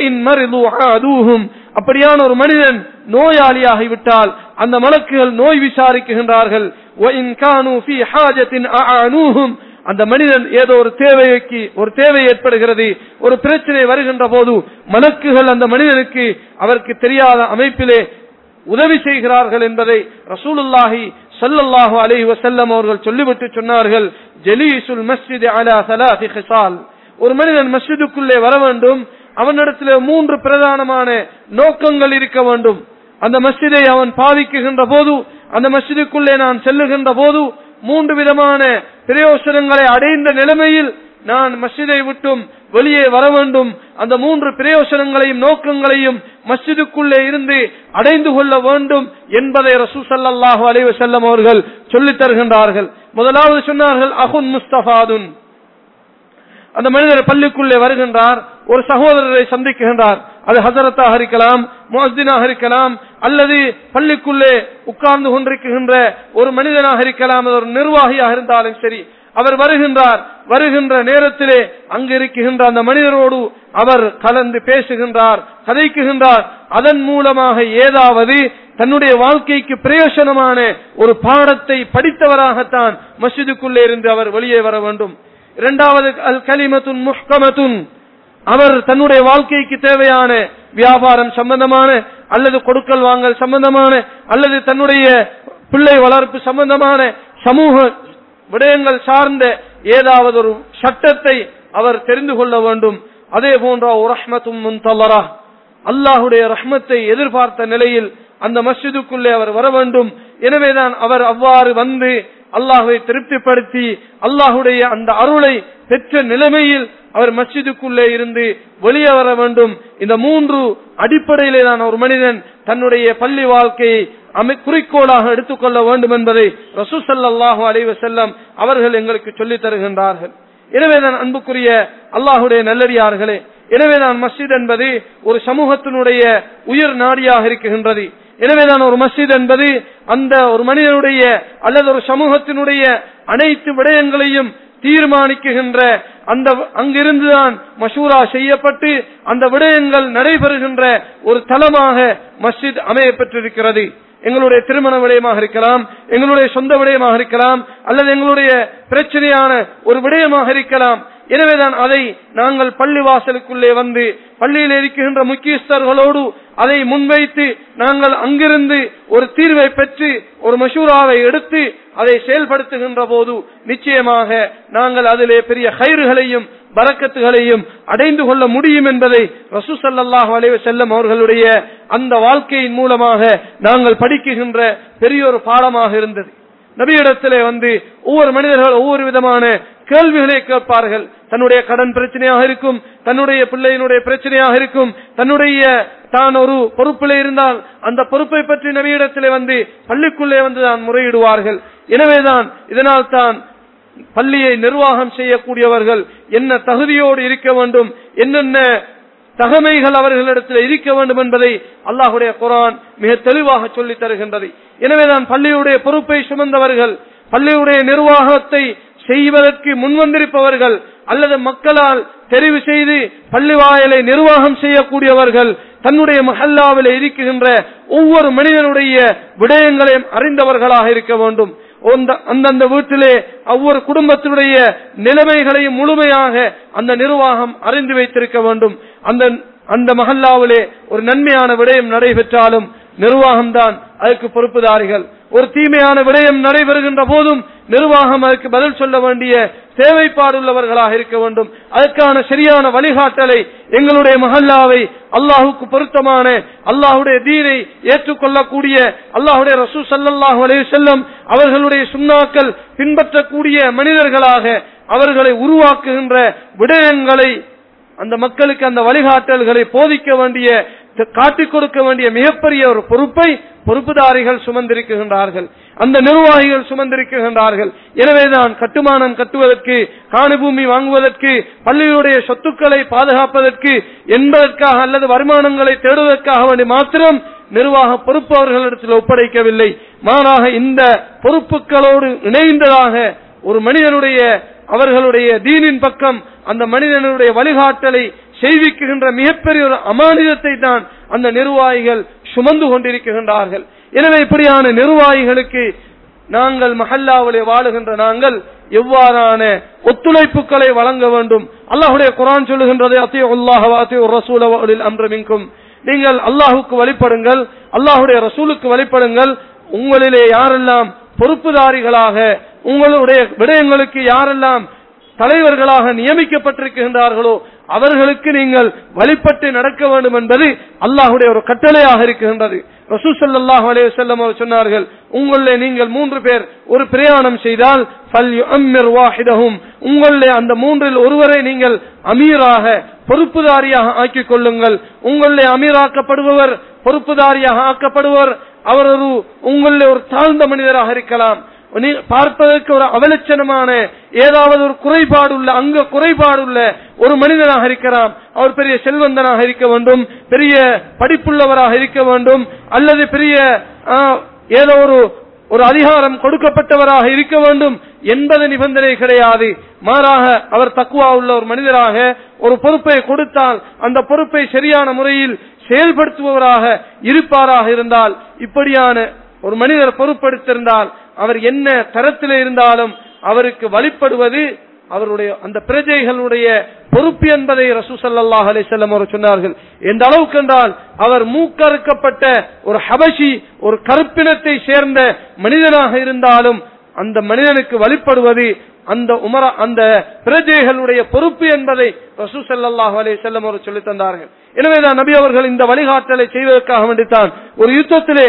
அதுவும் அப்படியான ஒரு மனிதன் நோயாளியாகிவிட்டால் அந்த மலக்குகள் நோய் விசாரிக்கின்றார்கள் அந்த மனிதன் ஏதோ ஒரு தேவைக்கு ஒரு தேவை ஏற்படுகிறது ஒரு பிரச்சனை வருகின்ற போது மலக்குகள் அந்த மனிதனுக்கு அவருக்கு தெரியாத அமைப்பிலே உதவி செய்கிறார்கள் என்பதை ரசூலுல்லாஹி சல்லல்லாஹு அலைஹி வஸல்லம் அவர்கள் சொல்லிவிட்டு சொன்னார்கள் ஜலீசுல் மஸ்ஜித் அலா ஸலாத்தி ஹிசால் ஒரு மனிதன் மஸ்ஜிதுக்குள்ளே வர வேண்டும் அவனிடத்தில் மூன்று பிரதானமான நோக்கங்கள் இருக்க வேண்டும் அந்த மஸ்ஜிதை அவன் பாவிக்குகின்ற போது அந்த மஸ்ஜிதுக்குள்ளே நான் செல்லுகின்ற போது மூன்று விதமான பிரயோசனங்களை அடைந்த நிலைமையில் நான் மஸ்ஜிதை விட்டும் வெளியே வர வேண்டும் அந்த மூன்று பிரயோசனங்களையும் நோக்கங்களையும் மஸ்ஜிதுக்குள்ளே இருந்து அடைந்து கொள்ள வேண்டும் என்பதை ரசூ சல்லாஹூ அலைவ செல்லம் அவர்கள் சொல்லித் தருகின்றார்கள் முதலாவது சொன்னார்கள் அகுன் முஸ்தபாதுன் அந்த மனிதர் பள்ளிக்குள்ளே வருகின்றார் ஒரு சகோதரரை சந்திக்கின்றார் அது ஹசரத்தாக இருக்கலாம் முஹத்தினாக இருக்கலாம் அல்லது பள்ளிக்குள்ளே உட்கார்ந்து கொண்டிருக்கின்ற ஒரு மனிதனாக இருக்கலாம் ஒரு நிர்வாகியாக இருந்தாலும் சரி அவர் வருகின்றார் வருகின்ற நேரத்திலே அங்கு இருக்கின்ற அந்த மனிதரோடு அவர் கலந்து பேசுகின்றார் கதைக்குகின்றார் அதன் மூலமாக ஏதாவது தன்னுடைய வாழ்க்கைக்கு பிரயோசனமான ஒரு பாடத்தை படித்தவராகத்தான் மஸ்ஜிதுக்குள்ளே இருந்து அவர் வெளியே வர வேண்டும் இரண்டாவது அல் கலிமத்துன் முஹ்கமத்துன் அவர் தன்னுடைய வாழ்க்கைக்கு தேவையான வியாபாரம் சம்பந்தமான அல்லது கொடுக்கல் வாங்கல் சம்பந்தமான அல்லது தன்னுடைய பிள்ளை வளர்ப்பு சம்பந்தமான சமூக விடயங்கள் சார்ந்த ஏதாவது ஒரு சட்டத்தை அவர் தெரிந்து கொள்ள வேண்டும் அதே போன்ற ஒரு ரஹ்மத்தும் முன்தல்லரா அல்லாஹுடைய ரஹ்மத்தை எதிர்பார்த்த நிலையில் அந்த மஸ்ஜிதுக்குள்ளே அவர் வர வேண்டும் எனவேதான் அவர் அவ்வாறு வந்து அல்லாஹுவை திருப்திப்படுத்தி அல்லாஹுடைய அந்த அருளை பெற்ற நிலைமையில் அவர் மஸ்ஜிதுக்குள்ளே இருந்து வெளியே வர வேண்டும் இந்த மூன்று அடிப்படையிலே தான் ஒரு மனிதன் தன்னுடைய பள்ளி வாழ்க்கையை அமை குறிக்கோளாக எடுத்துக்கொள்ள வேண்டும் என்பதை ரசூசல்லாஹு அலைவ செல்லம் அவர்கள் எங்களுக்கு சொல்லித் தருகின்றார்கள் எனவேதான் அன்புக்குரிய அல்லாஹுடைய நல்லடியார்களே எனவேதான் மஸ்ஜித் என்பது ஒரு சமூகத்தினுடைய உயிர் நாடியாக இருக்கின்றது எனவேதான் ஒரு மஸ்ஜித் என்பது அந்த ஒரு மனிதனுடைய அல்லது ஒரு சமூகத்தினுடைய அனைத்து விடயங்களையும் தீர்மானிக்குகின்ற அந்த அங்கிருந்துதான் மசூரா செய்யப்பட்டு அந்த விடயங்கள் நடைபெறுகின்ற ஒரு தளமாக மஸ்ஜித் அமைய பெற்றிருக்கிறது எங்களுடைய திருமண விடயமாக இருக்கலாம் எங்களுடைய சொந்த விடயமாக இருக்கலாம் அல்லது எங்களுடைய பிரச்சனையான ஒரு விடயமாக இருக்கலாம் எனவேதான் அதை நாங்கள் பள்ளி வாசலுக்குள்ளே வந்து பள்ளியில் இருக்கின்ற முக்கியஸ்தர்களோடு அதை முன்வைத்து நாங்கள் அங்கிருந்து ஒரு தீர்வை பெற்று ஒரு மஷூராவை எடுத்து அதை செயல்படுத்துகின்ற போது நிச்சயமாக நாங்கள் அதிலே பெரிய கயிறுகளையும் பறக்கத்துகளையும் அடைந்து கொள்ள முடியும் என்பதை ரசூ சல்லாஹூ அலைவ செல்லம் அவர்களுடைய அந்த வாழ்க்கையின் மூலமாக நாங்கள் படிக்குகின்ற பெரிய ஒரு பாடமாக இருந்தது நபியிடத்திலே வந்து ஒவ்வொரு மனிதர்கள் ஒவ்வொரு விதமான கேள்விகளை கேட்பார்கள் தன்னுடைய கடன் பிரச்சனையாக இருக்கும் தன்னுடைய பிள்ளையினுடைய பிரச்சனையாக இருக்கும் தன்னுடைய தான் ஒரு பொறுப்பிலே இருந்தால் அந்த பொறுப்பை பற்றி நபியிடத்திலே வந்து பள்ளிக்குள்ளே வந்து தான் முறையிடுவார்கள் எனவேதான் இதனால் தான் பள்ளியை நிர்வாகம் செய்யக்கூடியவர்கள் என்ன தகுதியோடு இருக்க வேண்டும் என்னென்ன தகமைகள் அவர்களிடத்தில் இருக்க வேண்டும் என்பதை அல்லாஹுடைய குரான் மிக தெளிவாக சொல்லி தருகின்றது எனவேதான் பள்ளியுடைய பொறுப்பை சுமந்தவர்கள் பள்ளியுடைய நிர்வாகத்தை செய்வதற்கு முன்வந்திருப்பவர்கள் அல்லது மக்களால் தெரிவு செய்து பள்ளி வாயலை நிர்வாகம் செய்யக்கூடியவர்கள் தன்னுடைய மஹல்லாவில் இருக்கின்ற ஒவ்வொரு மனிதனுடைய விடயங்களையும் அறிந்தவர்களாக இருக்க வேண்டும் அந்தந்த வீட்டிலே ஒவ்வொரு குடும்பத்தினுடைய நிலைமைகளையும் முழுமையாக அந்த நிர்வாகம் அறிந்து வைத்திருக்க வேண்டும் அந்த அந்த மஹல்லாவிலே ஒரு நன்மையான விடயம் நடைபெற்றாலும் நிர்வாகம் தான் அதற்கு பொறுப்புதாரிகள் ஒரு தீமையான விடயம் நடைபெறுகின்ற போதும் நிர்வாகம் அதற்கு பதில் சொல்ல வேண்டிய தேவைப்பாடுள்ளவர்களாக இருக்க வேண்டும் அதற்கான சரியான வழிகாட்டலை எங்களுடைய மஹல்லாவை அல்லாஹுக்கு பொருத்தமான அல்லாஹுடைய தீனை ஏற்றுக்கொள்ளக்கூடிய அல்லாஹுடைய ரசூ சல்லாஹூ அலைய செல்லம் அவர்களுடைய சுண்ணாக்கள் பின்பற்றக்கூடிய மனிதர்களாக அவர்களை உருவாக்குகின்ற விடயங்களை அந்த மக்களுக்கு அந்த வழிகாட்டல்களை போதிக்க வேண்டிய காட்டிக் கொடுக்க வேண்டிய மிகப்பெரிய ஒரு பொறுப்பை பொறுப்புதாரிகள் சுமந்திருக்கின்றார்கள் அந்த நிர்வாகிகள் சுமந்திருக்கின்றார்கள் எனவேதான் கட்டுமானம் கட்டுவதற்கு காணிபூமி வாங்குவதற்கு பள்ளியுடைய சொத்துக்களை பாதுகாப்பதற்கு என்பதற்காக அல்லது வருமானங்களை தேடுவதற்காக வேண்டி மாத்திரம் நிர்வாக பொறுப்பு அவர்களிடத்தில் ஒப்படைக்கவில்லை மாறாக இந்த பொறுப்புகளோடு இணைந்ததாக ஒரு மனிதனுடைய அவர்களுடைய தீனின் பக்கம் அந்த மனிதனுடைய வழிகாட்டலை செய்விக்குகின்ற மிகப்பெரிய ஒரு அமானிதத்தை தான் அந்த நிர்வாகிகள் சுமந்து கொண்டிருக்கின்றார்கள் எனவே இப்படியான நிர்வாகிகளுக்கு நாங்கள் மஹல்லாவிலே வாழுகின்ற நாங்கள் எவ்வாறான ஒத்துழைப்புகளை வழங்க வேண்டும் அல்லாஹுடைய குரான் சொல்லுகின்றது அத்திய உல்லாஹ் அத்திய ரசூல அம்ரமிங்கும் நீங்கள் அல்லாஹுக்கு வழிபடுங்கள் அல்லாஹுடைய ரசூலுக்கு வழிபடுங்கள் உங்களிலே யாரெல்லாம் பொறுப்புதாரிகளாக உங்களுடைய விடயங்களுக்கு யாரெல்லாம் தலைவர்களாக நியமிக்கப்பட்டிருக்கின்றார்களோ அவர்களுக்கு நீங்கள் வழிபட்டு நடக்க வேண்டும் என்பது அல்லாஹுடைய ஒரு கட்டளையாக இருக்கின்றது ரசூ சல்லாஹ் அலையம் அவர் சொன்னார்கள் உங்களே நீங்கள் மூன்று பேர் ஒரு பிரயாணம் செய்தால் உங்களே அந்த மூன்றில் ஒருவரை நீங்கள் அமீராக பொறுப்புதாரியாக ஆக்கிக் கொள்ளுங்கள் உங்களே அமீராக்கப்படுபவர் பொறுப்புதாரியாக ஆக்கப்படுவர் அவர் ஒரு உங்களே ஒரு தாழ்ந்த மனிதராக இருக்கலாம் பார்ப்பதற்கு ஒரு அவலட்சணமான ஏதாவது ஒரு குறைபாடு உள்ள அங்க குறைபாடு உள்ள ஒரு மனிதனாக இருக்கலாம் அவர் பெரிய செல்வந்தனாக இருக்க வேண்டும் பெரிய படிப்புள்ளவராக இருக்க வேண்டும் அல்லது பெரிய ஏதோ ஒரு ஒரு அதிகாரம் கொடுக்கப்பட்டவராக இருக்க வேண்டும் என்பது நிபந்தனை கிடையாது மாறாக அவர் தக்குவா உள்ள ஒரு மனிதராக ஒரு பொறுப்பை கொடுத்தால் அந்த பொறுப்பை சரியான முறையில் செயல்படுத்துபவராக இருப்பாராக இருந்தால் இப்படியான ஒரு மனிதர் பொறுப்படுத்திருந்தால் அவர் என்ன தரத்தில் இருந்தாலும் அவருக்கு வழிபடுவது அவருடைய அந்த பிரஜைகளுடைய பொறுப்பு என்பதை ரசூசல்லாஹ் அலிசல்லம் அவர் சொன்னார்கள் எந்த அளவுக்கு என்றால் அவர் மூக்கறுக்கப்பட்ட ஒரு ஹபஷி ஒரு கருப்பினத்தை சேர்ந்த மனிதனாக இருந்தாலும் அந்த மனிதனுக்கு வழிபடுவது அந்த உமர அந்த பிரஜைகளுடைய பொறுப்பு என்பதை ரசூ சல்லாஹ் அலி செல்லம் அவர் சொல்லி தந்தார்கள் எனவேதான் நபி அவர்கள் இந்த வழிகாட்டலை செய்வதற்காக வேண்டித்தான் ஒரு யுத்தத்திலே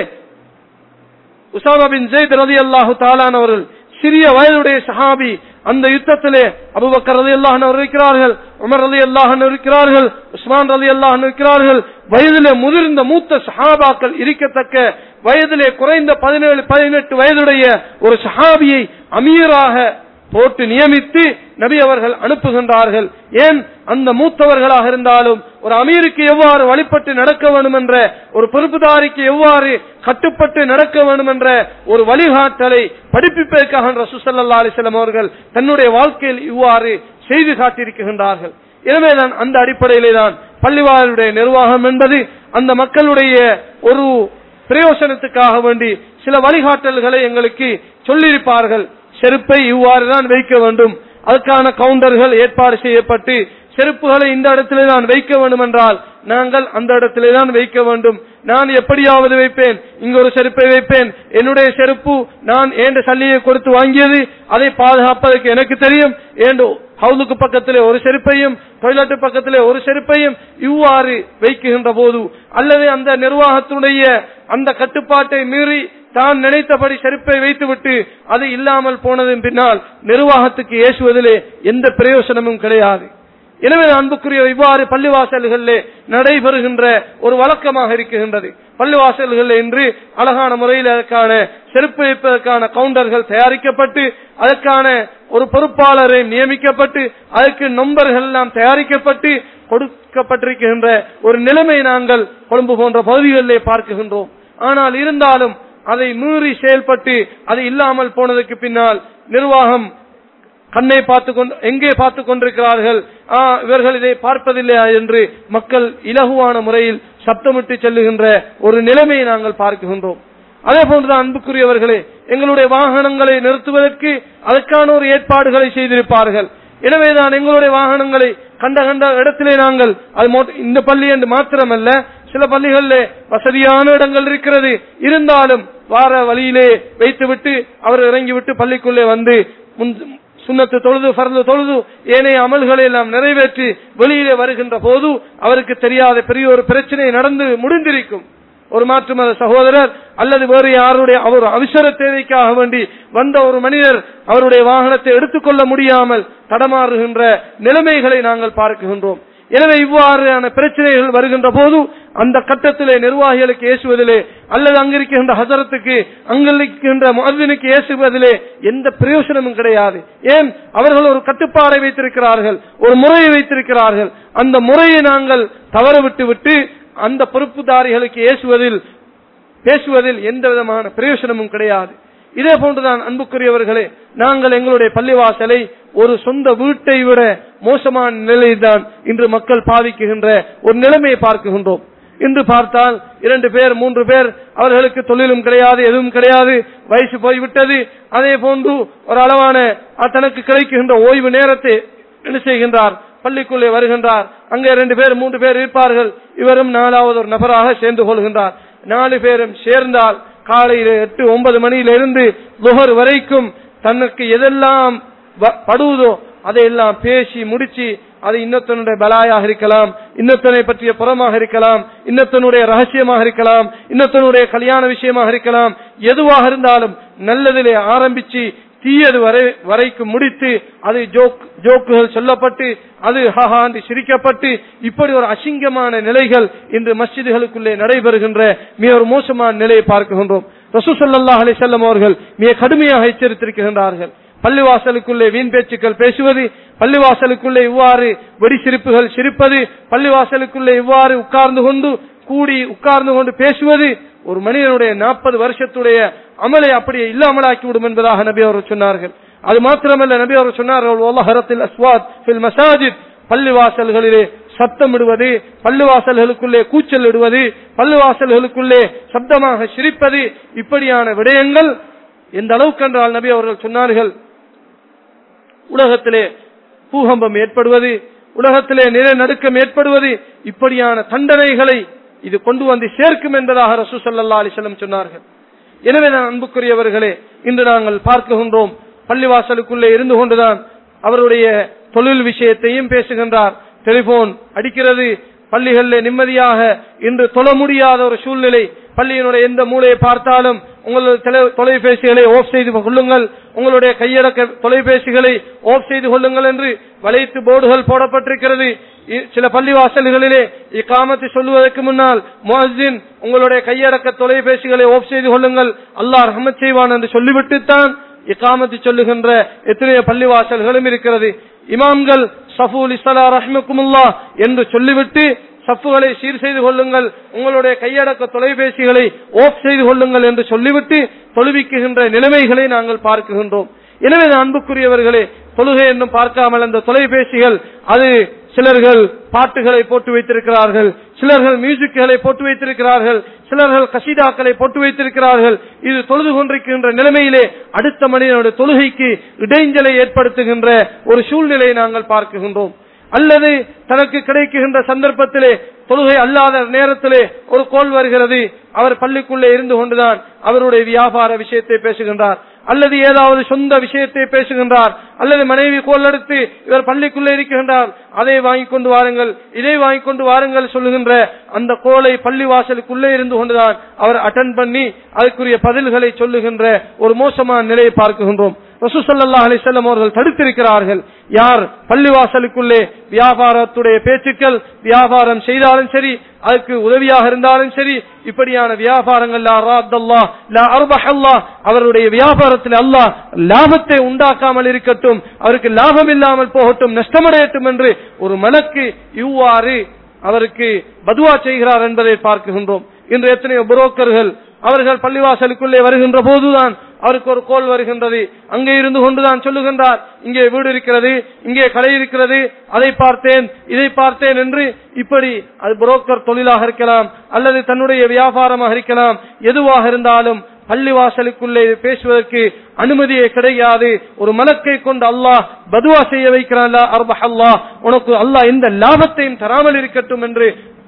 உசாமா பின் ஜெயித் ரதி அல்லாஹு தாலான் அவர்கள் சிறிய வயதுடைய சஹாபி அந்த யுத்தத்திலே அபுபக்கர் ரதி அல்லாஹன் இருக்கிறார்கள் உமர் ரதி அல்லாஹன் இருக்கிறார்கள் உஸ்மான் ரதி அல்லாஹன் இருக்கிறார்கள் வயதிலே முதிர்ந்த மூத்த சஹாபாக்கள் இருக்கத்தக்க வயதிலே குறைந்த பதினேழு பதினெட்டு வயதுடைய ஒரு சஹாபியை அமீராக போட்டு நியமித்து நபி அவர்கள் அனுப்புகின்றார்கள் ஏன் அந்த மூத்தவர்களாக இருந்தாலும் ஒரு அமீருக்கு எவ்வாறு வழிபட்டு நடக்க வேண்டும் என்ற ஒரு பொறுப்புதாரிக்கு எவ்வாறு கட்டுப்பட்டு நடக்க வேண்டும் என்ற ஒரு வழிகாட்டலை படிப்பிப்பதற்காக ரசூசல்லா அலிஸ்லாம் அவர்கள் தன்னுடைய வாழ்க்கையில் இவ்வாறு செய்து காட்டியிருக்கின்றார்கள் எனவேதான் அந்த அடிப்படையிலே தான் பள்ளிவாயலுடைய நிர்வாகம் என்பது அந்த மக்களுடைய ஒரு பிரயோசனத்துக்காக வேண்டி சில வழிகாட்டல்களை எங்களுக்கு சொல்லியிருப்பார்கள் செருப்பை இவ்வாறு தான் வைக்க வேண்டும் அதுக்கான கவுண்டர்கள் ஏற்பாடு செய்யப்பட்டு செருப்புகளை இந்த இடத்திலே தான் வைக்க வேண்டும் என்றால் நாங்கள் அந்த இடத்திலே தான் வைக்க வேண்டும் நான் எப்படியாவது வைப்பேன் இங்க ஒரு செருப்பை வைப்பேன் என்னுடைய செருப்பு நான் ஏண்ட சல்லியை கொடுத்து வாங்கியது அதை பாதுகாப்பதற்கு எனக்கு தெரியும் ஏண்டு ஹவுலுக்கு பக்கத்திலே ஒரு செருப்பையும் டொய்லெட் பக்கத்திலே ஒரு செருப்பையும் இவ்வாறு வைக்குகின்ற போது அல்லது அந்த நிர்வாகத்தினுடைய அந்த கட்டுப்பாட்டை மீறி தான் நினைத்தபடி செருப்பை வைத்துவிட்டு அது இல்லாமல் போனதன் பின்னால் நிர்வாகத்துக்கு ஏசுவதிலே எந்த பிரயோசனமும் கிடையாது எனவே அன்புக்குரிய இவ்வாறு பள்ளிவாசல்களிலே நடைபெறுகின்ற ஒரு வழக்கமாக இருக்கின்றது பள்ளிவாசல்கள் என்று அழகான முறையில் அதற்கான செருப்பு வைப்பதற்கான கவுண்டர்கள் தயாரிக்கப்பட்டு அதற்கான ஒரு பொறுப்பாளரை நியமிக்கப்பட்டு அதற்கு நம்பர்கள் எல்லாம் தயாரிக்கப்பட்டு கொடுக்கப்பட்டிருக்கின்ற ஒரு நிலைமை நாங்கள் கொழும்பு போன்ற பகுதிகளிலே பார்க்குகின்றோம் ஆனால் இருந்தாலும் அதை மீறி செயல்பட்டு அது இல்லாமல் போனதுக்கு பின்னால் நிர்வாகம் கண்ணை பார்த்து கொண்டு எங்கே பார்த்து கொண்டிருக்கிறார்கள் ஆ, இவர்கள் இதை பார்ப்பதில்லையா என்று மக்கள் இலகுவான முறையில் சப்தமிட்டு செல்லுகின்ற ஒரு நிலைமையை நாங்கள் பார்க்கின்றோம் அதே போன்றுதான் அன்புக்குரியவர்களே எங்களுடைய வாகனங்களை நிறுத்துவதற்கு அதற்கான ஒரு ஏற்பாடுகளை செய்திருப்பார்கள் எனவேதான் எங்களுடைய வாகனங்களை கண்ட கண்ட இடத்திலே நாங்கள் அது மொத்த- இந்த பள்ளி என்று மாத்திரமல்ல சில பள்ளிகளிலே வசதியான இடங்கள் இருக்கிறது இருந்தாலும் வார வழியிலே வைத்துவிட்டு அவர் இறங்கிவிட்டு பள்ளிக்குள்ளே வந்து முன் சுண்ணத்து தொழுது பறந்து தொழுது ஏனைய அமல்களை எல்லாம் நிறைவேற்றி வெளியிலே வருகின்ற போது அவருக்கு தெரியாத பெரிய ஒரு பிரச்சனை நடந்து முடிந்திருக்கும் ஒரு மாற்று மத சகோதரர் அல்லது வேறு யாருடைய அவர் அவசர தேவைக்காக வேண்டி வந்த ஒரு மனிதர் அவருடைய வாகனத்தை எடுத்துக்கொள்ள முடியாமல் தடமாறுகின்ற நிலைமைகளை நாங்கள் பார்க்கின்றோம் எனவே இவ்வாறான பிரச்சனைகள் வருகின்ற போது அந்த கட்டத்திலே நிர்வாகிகளுக்கு ஏசுவதிலே அல்லது அங்கிருக்கின்ற ஹசரத்துக்கு அங்கிருக்கின்ற முஅத்தினுக்கு ஏசுவதிலே எந்த பிரயோசனமும் கிடையாது ஏன் அவர்கள் ஒரு கட்டுப்பாடை வைத்திருக்கிறார்கள் ஒரு முறையை வைத்திருக்கிறார்கள் அந்த முறையை நாங்கள் தவற விட்டு விட்டு அந்த பொறுப்புதாரிகளுக்கு ஏசுவதில் பேசுவதில் எந்த விதமான பிரயோசனமும் கிடையாது இதே போன்றுதான் அன்புக்குரியவர்களே நாங்கள் எங்களுடைய பள்ளிவாசலை ஒரு சொந்த வீட்டை விட மோசமான நிலையில்தான் இன்று மக்கள் பாதிக்குகின்ற ஒரு நிலைமையை பார்க்குகின்றோம் இன்று பார்த்தால் இரண்டு பேர் மூன்று பேர் அவர்களுக்கு தொழிலும் கிடையாது எதுவும் கிடையாது வயசு போய்விட்டது அதே போன்று ஒரு அளவான அஹ், தனக்கு கிடைக்கின்ற ஓய்வு நேரத்தை என்ன செய்கின்றார் பள்ளிக்குள்ளே வருகின்றார் அங்கே ரெண்டு பேர் மூன்று பேர் இருப்பார்கள் இவரும் நாலாவது ஒரு நபராக சேர்ந்து கொள்கின்றார் நாலு பேரும் சேர்ந்தால் காலையில எட்டு ஒன்பது மணியில இருந்து லுகர் வரைக்கும் தனக்கு எதெல்லாம் வ- படுவதோ அதையெல்லாம் பேசி முடிச்சு அது இன்னொத்தனுடைய பலாயாக இருக்கலாம் இன்னொத்தனை பற்றிய புறமாக இருக்கலாம் இன்னொத்தனுடைய ரகசியமாக இருக்கலாம் இன்னொத்தனுடைய கல்யாண விஷயமாக இருக்கலாம் எதுவாக இருந்தாலும் நல்லதிலே ஆரம்பிச்சு தீயது வரை வரைக்கும் முடித்து அது ஜோக் ஜோக்குகள் சொல்லப்பட்டு அது ஹஹாண்டு சிரிக்கப்பட்டு இப்படி ஒரு அசிங்கமான நிலைகள் இன்று மஸ்ஜிதுகளுக்குள்ளே நடைபெறுகின்ற மிக ஒரு மோசமான நிலையை பார்க்கின்றோம் ரசூ ஸல்லல்லாஹு அலைஹி வஸல்லம் அவர்கள் மிக கடுமையாக எச்சரித்திருக்கின்றார்கள் பள்ளிவாசலுக்குள்ளே வீண் பேச்சுக்கள் பேசுவது பள்ளிவாசலுக்குள்ளே இவ்வாறு வெடி சிரிப்புகள் சிரிப்பது பள்ளிவாசலுக்குள்ளே இவ்வாறு உட்கார்ந்து கொண்டு கூடி உட்கார்ந்து கொண்டு பேசுவது ஒரு மனிதனுடைய நாற்பது வருஷத்துடைய அமலை அப்படியே இல்லாமலாக்கி விடும் என்பதாக நபி அவர்கள் சொன்னார்கள் அது மாத்திரமல்ல நபி அவர்கள் சொன்னார்கள் "வல்லஹரத்தில் அஸ்வாத் ஃபில் மசாஜித் பள்ளிவாசல்களிலே சத்தமிடுவது பள்ளிவாசல்களுக்குள்ளே கூச்சல் இடுவது பள்ளிவாசல்களுக்குள்ளே சப்தமாக சிரிப்பது இப்படியான விடயங்கள் எந்த அளவுக்கு என்றால் நபி அவர்கள் சொன்னார்கள் உலகத்திலே பூகம்பம் ஏற்படுவது உலகத்திலே நிலநடுக்கம் ஏற்படுவது இப்படியான தண்டனைகளை இது கொண்டு வந்து சேர்க்கும் என்பதாக ரசூ ஸல்லல்லாஹு அலைஹி வஸல்லம் சொன்னார்கள் எனவே நான் அன்புக்குரியவர்களே இன்று நாங்கள் பார்க்கின்றோம் பள்ளிவாசலுக்குள்ளே இருந்து கொண்டுதான் அவருடைய தொழில் விஷயத்தையும் பேசுகின்றார் டெலிபோன் அடிக்கிறது பள்ளிகளிலே நிம்மதியாக இன்று தொழ முடியாத ஒரு சூழ்நிலை பள்ளியினுடைய எந்த மூலையை பார்த்தாலும் உங்களுடைய தொலை- தொலைபேசிகளை ஆஃப் செய்து கொள்ளுங்கள் உங்களுடைய கையடக்க தொலைபேசிகளை ஆஃப் செய்து கொள்ளுங்கள் என்று வளைத்து போர்டுகள் போடப்பட்டிருக்கிறது இ- சில பள்ளிவாசல்களிலே இக்காமத்தை சொல்லுவதற்கு முன்னால் முஅஸ்ஸின் உங்களுடைய கையடக்க தொலைபேசிகளை ஆஃப் செய்து கொள்ளுங்கள் அல்லாஹ் ரஹமத் செய்வான் என்று சொல்லிவிட்டுத்தான் இக்காமத்து சொல்லுகின்ற எத்தனையோ பள்ளிவாசல்களும் இருக்கிறது இமாம்கள் சஃபூல் இஸ்லா ரஹ்மக்குமுல்லா என்று சொல்லிவிட்டு சஃப்புகளை சீர் செய்து கொள்ளுங்கள் உங்களுடைய கையடக்க தொலைபேசிகளை ஓப் செய்து கொள்ளுங்கள் என்று சொல்லிவிட்டு தொழுவிக்குகின்ற நிலைமைகளை நாங்கள் பார்க்குகின்றோம் எனவே அன்புக்குரியவர்களே தொழுகை என்னும் பார்க்காமல் அந்த தொலைபேசிகள் அது சிலர்கள் பாட்டுகளை போட்டு வைத்திருக்கிறார்கள் சிலர்கள் மியூசிக்குகளை போட்டு வைத்திருக்கிறார்கள் சிலர்கள் கசிதாக்களை போட்டு வைத்திருக்கிறார்கள் இது தொழுது கொண்டிருக்கின்ற நிலைமையிலே அடுத்த மனிதனுடைய தொழுகைக்கு இடைஞ்சலை ஏற்படுத்துகின்ற ஒரு சூழ்நிலையை நாங்கள் பார்க்கின்றோம் அல்லது தனக்கு கிடைக்கின்ற சந்தர்ப்பத்திலே தொழுகை அல்லாத நேரத்திலே ஒரு கோல் வருகிறது அவர் பள்ளிக்குள்ளே இருந்து கொண்டுதான் அவருடைய வியாபார விஷயத்தை பேசுகின்றார் அல்லது ஏதாவது சொந்த விஷயத்தை பேசுகின்றார் அல்லது மனைவி கோல் எடுத்து இவர் பள்ளிக்குள்ளே இருக்கின்றார் அதை வாங்கி கொண்டு வாருங்கள் இதை வாங்கி கொண்டு வாருங்கள் சொல்லுகின்ற அந்த கோலை பள்ளி வாசலுக்குள்ளே இருந்து கொண்டுதான் அவர் அட்டன் பண்ணி அதுக்குரிய பதில்களை சொல்லுகின்ற ஒரு மோசமான நிலையை பார்க்குகின்றோம் ரசூசல்லா அலிசல்லம் அவர்கள் தடுத்திருக்கிறார்கள் யார் பள்ளிவாசலுக்குள்ளே வியாபாரத்துடைய பேச்சுக்கள் வியாபாரம் செய்தாலும் சரி அதுக்கு உதவியாக இருந்தாலும் சரி இப்படியான வியாபாரங்கள் லா ராத்தல்லா, லா அர்பஹல்லா, அவருடைய வியாபாரத்தில் அல்லாஹ் லாபத்தை உண்டாக்காமல் இருக்கட்டும் அவருக்கு லாபம் இல்லாமல் போகட்டும் நஷ்டமடையட்டும் என்று ஒரு மலக்கு இவ்வாறு அவருக்கு பதுவா செய்கிறார் என்பதை பார்க்கின்றோம் இன்று எத்தனையோ புரோக்கர்கள் அவர்கள் பள்ளிவாசலுக்குள்ளே வருகின்ற போதுதான் அவருக்கு ஒரு கோல் வருகின்றது அங்கே இருந்து கொண்டுதான் சொல்லுகின்றார் இங்கே வீடு இருக்கிறது இங்கே கடை இருக்கிறது அதை பார்த்தேன் இதை பார்த்தேன் என்று இப்படி அது புரோக்கர் தொழிலாக இருக்கலாம் அல்லது தன்னுடைய வியாபாரமாக இருக்கலாம் எதுவாக இருந்தாலும் பள்ளிவாசலுக்குள்ளே பேசுவதற்கு அனுமதியே கிடையாது ஒரு மலக்கை கொண்டு அல்லாஹ் பதுவா செய்ய வைக்கிறான் அல்லாஹ் உனக்கு அல்லாஹ் எந்த லாபத்தையும் தராமல் இருக்கட்டும் என்று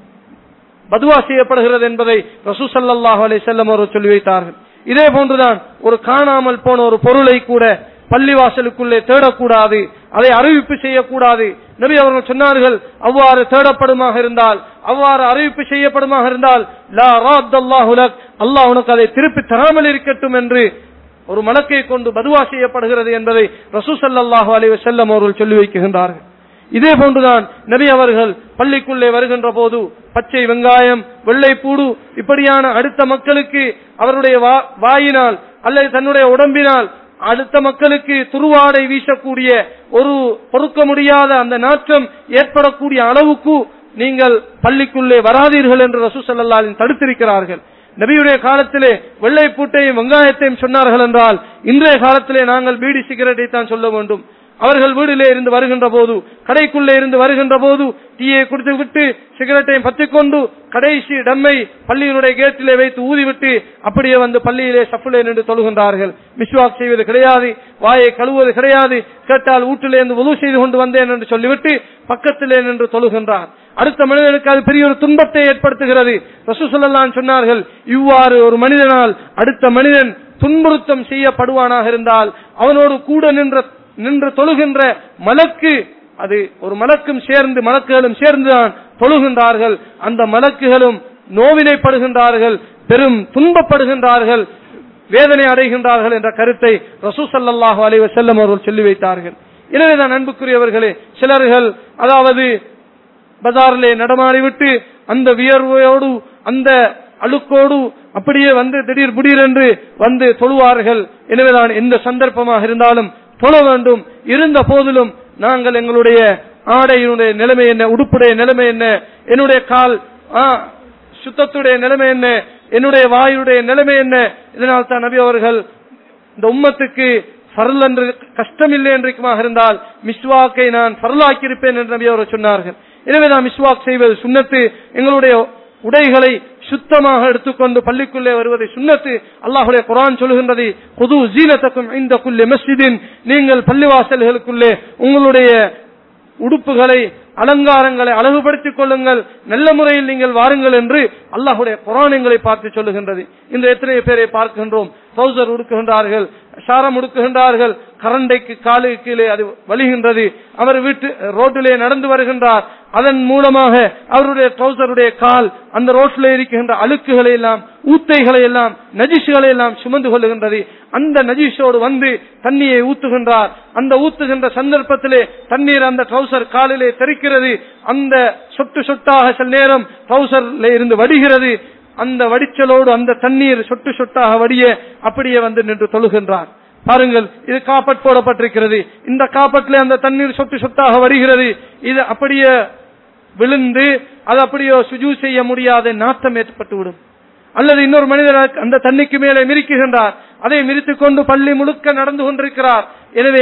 பதுவா செய்யப்படுகிறது என்பதை ரசூசல்லாஹு அலை செல்லம் அவர்கள் சொல்லி வைத்தார்கள் இதே போன்றுதான் ஒரு காணாமல் போன ஒரு பொருளை கூட பள்ளிவாசலுக்குள்ளே தேடக்கூடாது அதை அறிவிப்பு செய்யக்கூடாது நபி அவர்கள் சொன்னார்கள் அவ்வாறு தேடப்படுமாக இருந்தால் அவ்வாறு அறிவிப்பு செய்யப்படுமாக இருந்தால் லா ராத்தல்லாஹு லக் அல்லாஹ் உனக்கு அதை திருப்பி தராமல் இருக்கட்டும் என்று ஒரு மலக்கை கொண்டு பதுவா செய்யப்படுகிறது என்பதை ரசூசல்லாஹு அலைஹி வஸல்லம் அவர்கள் சொல்லி வைக்கின்றார்கள் இதே போன்றுதான் நபி அவர்கள் பள்ளிக்குள்ளே வருகின்ற போது பச்சை வெங்காயம் வெள்ளைப்பூடு இப்படியான அடுத்த மக்களுக்கு அவருடைய வா- வாயினால் அல்லது தன்னுடைய உடம்பினால் அடுத்த மக்களுக்கு துருவாடை வீசக்கூடிய ஒரு பொறுக்க முடியாத அந்த நாற்றம் ஏற்படக்கூடிய அளவுக்கு நீங்கள் பள்ளிக்குள்ளே வராதீர்கள் என்று ரசூசல்லாலின் தடுத்திருக்கிறார்கள் நபியுடைய காலத்திலே வெள்ளை பூட்டையும் வெங்காயத்தையும் சொன்னார்கள் என்றால் இன்றைய காலத்திலே நாங்கள் பீடி சிகரெட்டை தான் சொல்ல வேண்டும் அவர்கள் வீடிலே இருந்து வருகின்ற போது கடைக்குள்ளே இருந்து வருகின்ற போது டீயை குடித்து விட்டு சிகரெட்டையும் பற்றிக்கொண்டு கடைசி டம்மை பள்ளியினுடைய கேட்டிலே வைத்து ஊதிவிட்டு அப்படியே வந்து பள்ளியிலே சப்புலே நின்று தொழுகின்றார்கள் மிஸ்வாக் செய்வது கிடையாது வாயை கழுவுவது கிடையாது கேட்டால் வீட்டிலே இருந்து உதவு செய்து கொண்டு வந்தேன் என்று சொல்லிவிட்டு பக்கத்திலே நின்று தொழுகின்றார் அடுத்த மனிதனுக்கு அது பெரிய ஒரு துன்பத்தை ஏற்படுத்துகிறது ரசூசல்லான் சொன்னார்கள் இவ்வாறு ஒரு மனிதனால் அடுத்த மனிதன் துன்புறுத்தம் செய்யப்படுவானாக இருந்தால் அவனோடு கூட நின்ற நின்று தொழுகின்ற மலக்கு அது ஒரு மலக்கும் சேர்ந்து மலக்குகளும் சேர்ந்துதான் தொழுகின்றார்கள் அந்த மலக்குகளும் நோவினைப்படுகின்றார்கள் பெரும் துன்பப்படுகின்றார்கள் வேதனை அடைகின்றார்கள் என்ற கருத்தை ரசூசல்லாஹு அலைஹி வஸல்லம் அவர்கள் சொல்லி வைத்தார்கள் எனவேதான் அன்புக்குரியவர்களே சிலர்கள் அதாவது பஜாரிலே நடமாடிவிட்டு அந்த வியர்வையோடு அந்த அழுக்கோடு அப்படியே வந்து திடீர் திடீர் என்று வந்து தொழுவார்கள் எனவேதான் எந்த சந்தர்ப்பமாக இருந்தாலும் தொழ வேண்டும் இருந்த போதிலும் நாங்கள் எங்களுடைய ஆடையினுடைய நிலைமை என்ன உடுப்புடைய நிலைமை என்ன என்னுடைய கால் ஆ, சுத்தத்துடைய நிலைமை என்ன என்னுடைய வாயுடைய நிலைமை என்ன இதனால் தான் நபி அவர்கள் இந்த உம்மத்துக்கு ஃபர்ல் என்று கஷ்டம் இல்லை என்றுமாக இருந்தால் மிஸ்வாக்கை நான் ஃபர்லாக்கி இருப்பேன் என்று நபி அவர்கள் சொன்னார்கள் எனவே நான் மிஸ்வாக் செய்வது சுன்னத்து எங்களுடைய உடைகளை சுத்தமாக எடுத்துக்கொண்டு பள்ளிக்குள்ளே வருவதை சுன்னத்து அல்லாஹுடைய குரான் சொல்லுகின்றது புது ஜீனத்தக்கும் இந்த குள்ளே மஸ்ஜிதின் நீங்கள் பள்ளிவாசல்களுக்குள்ளே உங்களுடைய உடுப்புகளை அலங்காரங்களை அழகுபடுத்திக் கொள்ளுங்கள் நல்ல முறையில் நீங்கள் வாருங்கள் என்று அல்லாஹுடைய குரான் எங்களை பார்த்து சொல்லுகின்றது இந்த எத்தனை பேரை பார்க்கின்றோம் ட்ரௌசர் உடுக்குகின்றார்கள் சாரம் உடுக்குகின்றார்கள் கரண்டைக்கு காலுக்கு கீழே அது வலிகின்றது அவர் வீட்டு ரோட்டிலே நடந்து வருகின்றார் அதன் மூலமாக அவருடைய ட்ரௌசருடைய கால் அந்த ரோட்டில் இருக்கின்ற அழுக்குகளை எல்லாம் ஊத்தைகளை எல்லாம் நஜிஷுகளை எல்லாம் சுமந்து கொள்ளுகின்றது அந்த நஜிஷோடு வந்து தண்ணியை ஊத்துகின்றார் அந்த ஊத்துகின்ற சந்தர்ப்பத்திலே தண்ணீர் அந்த ட்ரௌசர் காலிலே தெறிக்கிறது அந்த சொட்டு சொட்டாக சில நேரம் ட்ரௌசர்ல இருந்து வடிகிறது அந்த வடிச்சலோடு அந்த தண்ணீர் சொட்டு சொட்டாக வடிய அப்படியே வந்து நின்று தொழுகின்றார் பாருங்கள் இது காப்பட் போடப்பட்டிருக்கிறது இந்த காப்பட்ல அந்த தண்ணீர் சொட்டு சொட்டாக வருகிறது இது அப்படியே விழுந்து அது அப்படியே சுஜூ செய்ய முடியாத நாட்டம் ஏற்பட்டுவிடும் அல்லது இன்னொரு மனிதர் அந்த தண்ணிக்கு மேலே மிரிக்குகின்றார் அதை மிரித்துக் கொண்டு பள்ளி முழுக்க நடந்து கொண்டிருக்கிறார் எனவே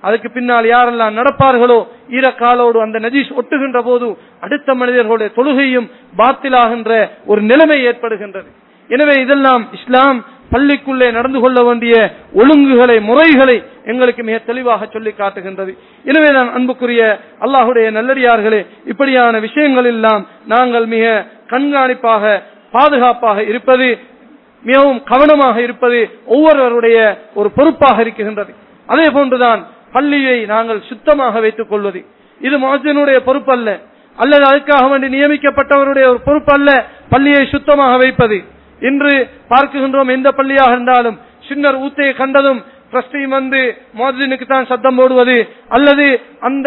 அதுக்கு பின்னால் யாரெல்லாம் நடப்பார்களோ ஈரக்காலோடு அந்த நஜீஸ் ஒட்டுகின்ற போது அடுத்த மனிதர்களுடைய தொழுகையும் பாத்திலாகின்ற ஒரு நிலைமை ஏற்படுகின்றது எனவே இதெல்லாம் இஸ்லாம் பள்ளிக்குள்ளே நடந்து கொள்ள வேண்டிய ஒழுங்குகளை முறைகளை எங்களுக்கு மிக தெளிவாக சொல்லி காட்டுகின்றது எனவே நான் அன்புக்குரிய அல்லாஹுடைய நல்லடியார்களே இப்படியான விஷயங்கள் எல்லாம் நாங்கள் மிக கண்காணிப்பாக பாதுகாப்பாக இருப்பது மிகவும் கவனமாக இருப்பது ஒவ்வொருவருடைய ஒரு பொறுப்பாக இருக்கின்றது அதே போன்றுதான் பள்ளியை நாங்கள் சுத்தமாக வைத்துக் கொள்வது இது மோஜனுடைய பொறுப்பு அல்ல அல்லது அதுக்காக வேண்டி நியமிக்கப்பட்டவருடைய ஒரு பொறுப்பு அல்ல பள்ளியை சுத்தமாக வைப்பது இன்று பார்க்குகின்றோம் எந்த பள்ளியாக இருந்தாலும் சின்னர் ஊத்தையை கண்டதும் ட்ரஸ்டியும் வந்து மோஜனுக்கு தான் சத்தம் போடுவது அல்லது அந்த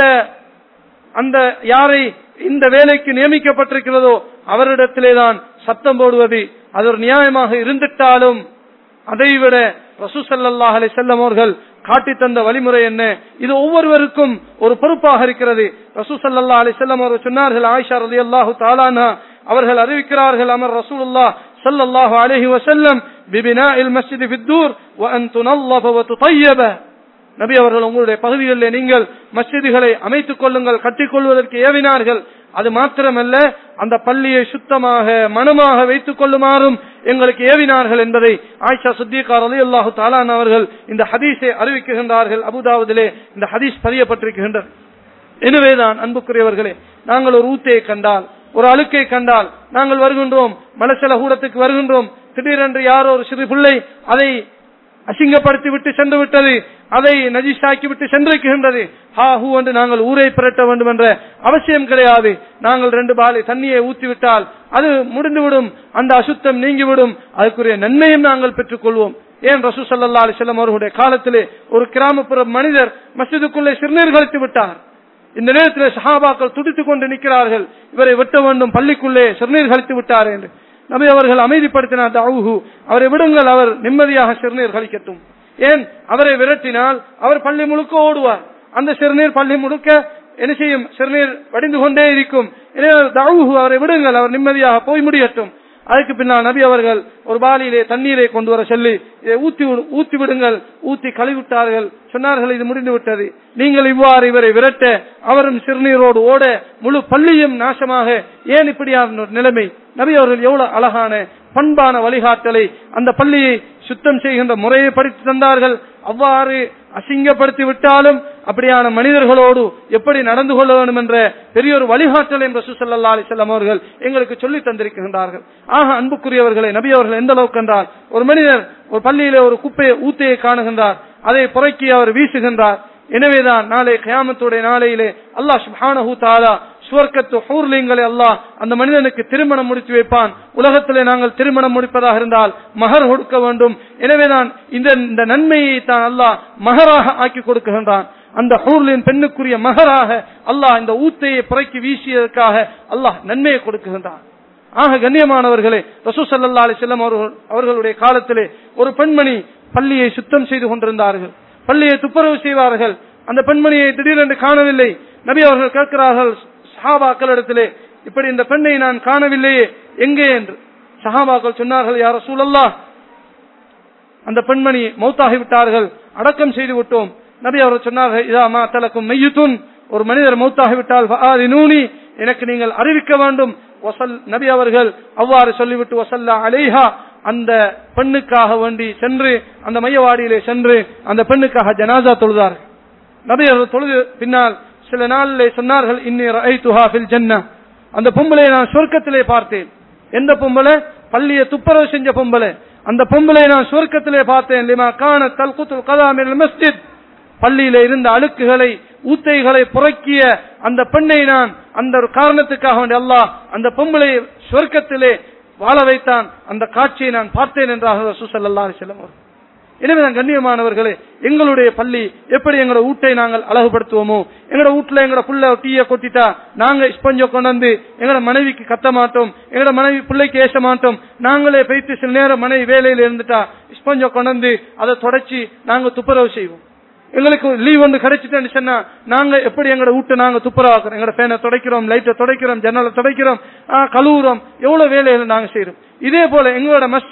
அந்த யாரை இந்த வேலைக்கு நியமிக்கப்பட்டிருக்கிறதோ அவரிடத்திலே தான் சத்தம் போடுவது அது ஒரு நியாயமாக இருந்துட்டாலும் அதைவிட ரசூசல்லாஹ் அலை செல்லம் அவர்கள் காட்டி தந்த வழிமுறை என்ன இது ஒவ்வொருவருக்கும் ஒரு பொறுப்பாக இருக்கிறது ரசூசல்லா அலை செல்லம் அவர்கள் சொன்னார்கள் ஆயிஷா ரதி அல்லாஹு தாலானா அவர்கள் அறிவிக்கிறார்கள் அமர் ரசூலுல்லாஹ் ஸல்லல்லாஹு அலைஹி வஸல்லம் பிபினாஇல் மஸ்ஜித் ஃபித்தூர் வ அன் துனல்லஃப வ துطيب நபி அவர்கள் உங்களுடைய பகுதிகளில் நீங்கள் மஸ்ஜிதுகளை அமைத்துக் கொள்ளுங்கள் கட்டிக்கொள்வதற்கு ஏவினார்கள் அது மாத்திரமல்ல அந்த பள்ளியை சுத்தமாக மனமாக வைத்துக் கொள்ளுமாறும் எங்களுக்கு ஏவினார்கள் என்பதை ஆயிஷா சுத்தீகா அலி அல்லாஹு தாலான் அவர்கள் இந்த ஹதீஸை அறிவிக்கின்றார்கள் அபுதாபுதிலே இந்த ஹதீஸ் பதியப்பட்டிருக்கின்றது எனவேதான் அன்புக்குரியவர்களே நாங்கள் ஒரு ஊத்தையை கண்டால் ஒரு அழுக்கை கண்டால் நாங்கள் வருகின்றோம் மலசல கூடத்துக்கு வருகின்றோம் திடீரென்று யாரோ ஒரு சிறு பிள்ளை அதை அசிங்கப்படுத்தி விட்டு சென்று விட்டது அதை நஜிஷாக்கி விட்டு சென்றிருக்கின்றது ஹா ஹூ என்று நாங்கள் ஊரை பிரட்ட வேண்டும் என்ற அவசியம் கிடையாது நாங்கள் ரெண்டு பாலை தண்ணியை ஊற்றிவிட்டால் அது முடிந்துவிடும் அந்த அசுத்தம் நீங்கிவிடும் அதுக்குரிய நன்மையும் நாங்கள் பெற்றுக் கொள்வோம் ஏன் ரசூ சல்லா அலிசல்லம் அவர்களுடைய காலத்திலே ஒரு கிராமப்புற மனிதர் மசிதுக்குள்ளே சிறுநீர் கழித்து விட்டார் இந்த நேரத்தில் சஹாபாக்கள் துடித்துக் கொண்டு நிற்கிறார்கள் இவரை வெட்ட வேண்டும் பள்ளிக்குள்ளே சிறுநீர் கழித்து விட்டார் என்று நபி அவர்கள் அமைதிப்படுத்தினார் தாவுஹு அவரை விடுங்கள் அவர் நிம்மதியாக சிறுநீர் கழிக்கட்டும் ஏன் அவரை விரட்டினால் அவர் பள்ளி முழுக்க ஓடுவார் அந்த சிறுநீர் பள்ளி முழுக்க என்ன செய்யும் சிறுநீர் வடிந்து கொண்டே இருக்கும் எனவே தாவுஹு அவரை விடுங்கள் அவர் நிம்மதியாக போய் முடியட்டும் அதுக்கு பின்னால் நபி அவர்கள் ஒரு பாலியிலே தண்ணீரை கொண்டு வர சொல்லி இதை ஊத்தி விடு- ஊத்தி விடுங்கள் ஊத்தி கழுவிட்டார்கள் சொன்னார்கள் இது முடிந்து விட்டது நீங்கள் இவ்வாறு இவரை விரட்ட அவரும் சிறுநீரோடு ஓட முழு பள்ளியும் நாசமாக ஏன் இப்படியான ஒரு நிலைமை நபி அவர்கள் எவ்வளவு அழகான பண்பான வழிகாட்டலை அந்த பள்ளியை சுத்தம் செய்கின்ற முறையை படித்து தந்தார்கள் அவ்வாறு அசிங்கப்படுத்தி விட்டாலும் அப்படியான மனிதர்களோடு எப்படி நடந்து கொள்ள வேண்டும் என்ற பெரிய ஒரு வழிகாட்டலை ரசூசல்லா அலிசல்லாம் அவர்கள் எங்களுக்கு சொல்லி தந்திருக்கின்றார்கள் ஆக அன்புக்குரியவர்களை நபி அவர்கள் எந்த அளவுக்கு என்றால் ஒரு மனிதர் ஒரு பள்ளியிலே ஒரு குப்பையை ஊத்தையை காணுகின்றார் அதை புறக்கி அவர் வீசுகின்றார் எனவேதான் நாளை கயாமத்துடைய நாளையிலே அல்லாஹ் சுப்ஹானஹு தஆலா சுவர்க்கத்து ஹூர்லிங்களை அல்லாஹ் அந்த மனிதனுக்கு திருமணம் முடித்து வைப்பான் உலகத்திலே நாங்கள் திருமணம் முடிப்பதாக இருந்தால் மகர் கொடுக்க வேண்டும் எனவேதான் இந்த இந்த நன்மையை தான் அல்லாஹ் மகராக ஆக்கி கொடுக்கின்றான் அந்த ஹூர்லின் பெண்ணுக்குரிய மகராக அல்லாஹ் இந்த ஊத்தையை புறக்கி வீசியதற்காக அல்லாஹ் நன்மையை கொடுக்குகின்றான் ஆக கண்ணியமானவர்களே ரசூ சல்லா அலிசல்லம் அவர்கள் அவர்களுடைய காலத்திலே ஒரு பெண்மணி பள்ளியை சுத்தம் செய்து கொண்டிருந்தார்கள் பள்ளியை துப்புரவு செய்வார்கள் அந்த பெண்மணியை திடீரென்று காணவில்லை நபி அவர்கள் கேட்கிறார்கள் சஹாபாக்களிடத்திலே இப்படி இந்த பெண்ணை நான் காணவில்லையே எங்கே என்று சஹாபாக்கள் சொன்னார்கள் யார சூழல்லா அந்த பெண்மணி மௌத்தாகி விட்டார்கள் அடக்கம் செய்து விட்டோம் நபி அவர்கள் சொன்னார்கள் இதா மா தலக்கும் மையுத்துன் ஒரு மனிதர் மௌத்தாகி விட்டால் நூனி எனக்கு நீங்கள் அறிவிக்க வேண்டும் வசல் நபி அவர்கள் அவ்வாறு சொல்லிவிட்டு வசல்லா அலைஹா அந்த பெண்ணுக்காக வேண்டி சென்று அந்த மையவாடியிலே சென்று அந்த பெண்ணுக்காக ஜனாசா தொழுதார்கள் நபி அவர்கள் தொழுது பின்னால் சில நாளிலே சொன்னார்கள் இன்னி ரஐத்துஹா ஃபில் ஜன்னah அந்த பொம்பளை நான் சொர்க்கத்திலே பார்த்தேன் எந்த பொம்பளை பள்ளியை துப்புரவு செஞ்ச பொம்பளை அந்த பொம்பளை நான் சொர்க்கத்திலே பார்த்தேன் லிமா கான தல்குத்துல் கதாமில் மஸ்ஜித் பள்ளியில இருந்த அழுக்குகளை ஊத்தைகளை புறக்கிய அந்த பெண்ணை நான் அந்த ஒரு காரணத்துக்காக வேண்டி அல்லாஹ் அந்த பொம்பளை சொர்க்கத்திலே வாழ வைத்தான் அந்த காட்சியை நான் பார்த்தேன் என்றாக ரசூசல்லா அலிசல்லம் அவர்கள் எனவே நான் கண்ணியமானவர்களே எங்களுடைய பள்ளி எப்படி எங்களோட வீட்டை நாங்கள் அழகுபடுத்துவோமோ எங்களோட வீட்டுல எங்களோட புள்ள டீய கொட்டிட்டா நாங்க ஸ்பஞ்ச கொண்டு வந்து எங்களோட மனைவிக்கு கத்த மாட்டோம் எங்களோட மனைவி பிள்ளைக்கு ஏச மாட்டோம் நாங்களே போயிட்டு சில நேரம் மனைவி வேலையில இருந்துட்டா ஸ்பஞ்ச கொண்டு வந்து அதை தொடச்சி நாங்க துப்புரவு செய்வோம் எங்களுக்கு லீவ் ஒன்று கிடைச்சிட்டேன்னு சொன்னா நாங்க எப்படி எங்களோட வீட்டை நாங்க துப்புரவாக்குறோம் எங்களோட ஃபேனை துடைக்கிறோம் லைட்டை துடைக்கிறோம் ஜன்னலை துடைக்கிறோம் ஆ, கழுவுறோம் எவ்வளவு வேலைகளை நாங்க செய்யறோம் இதே போல எங்களோட மஸ்ஜித்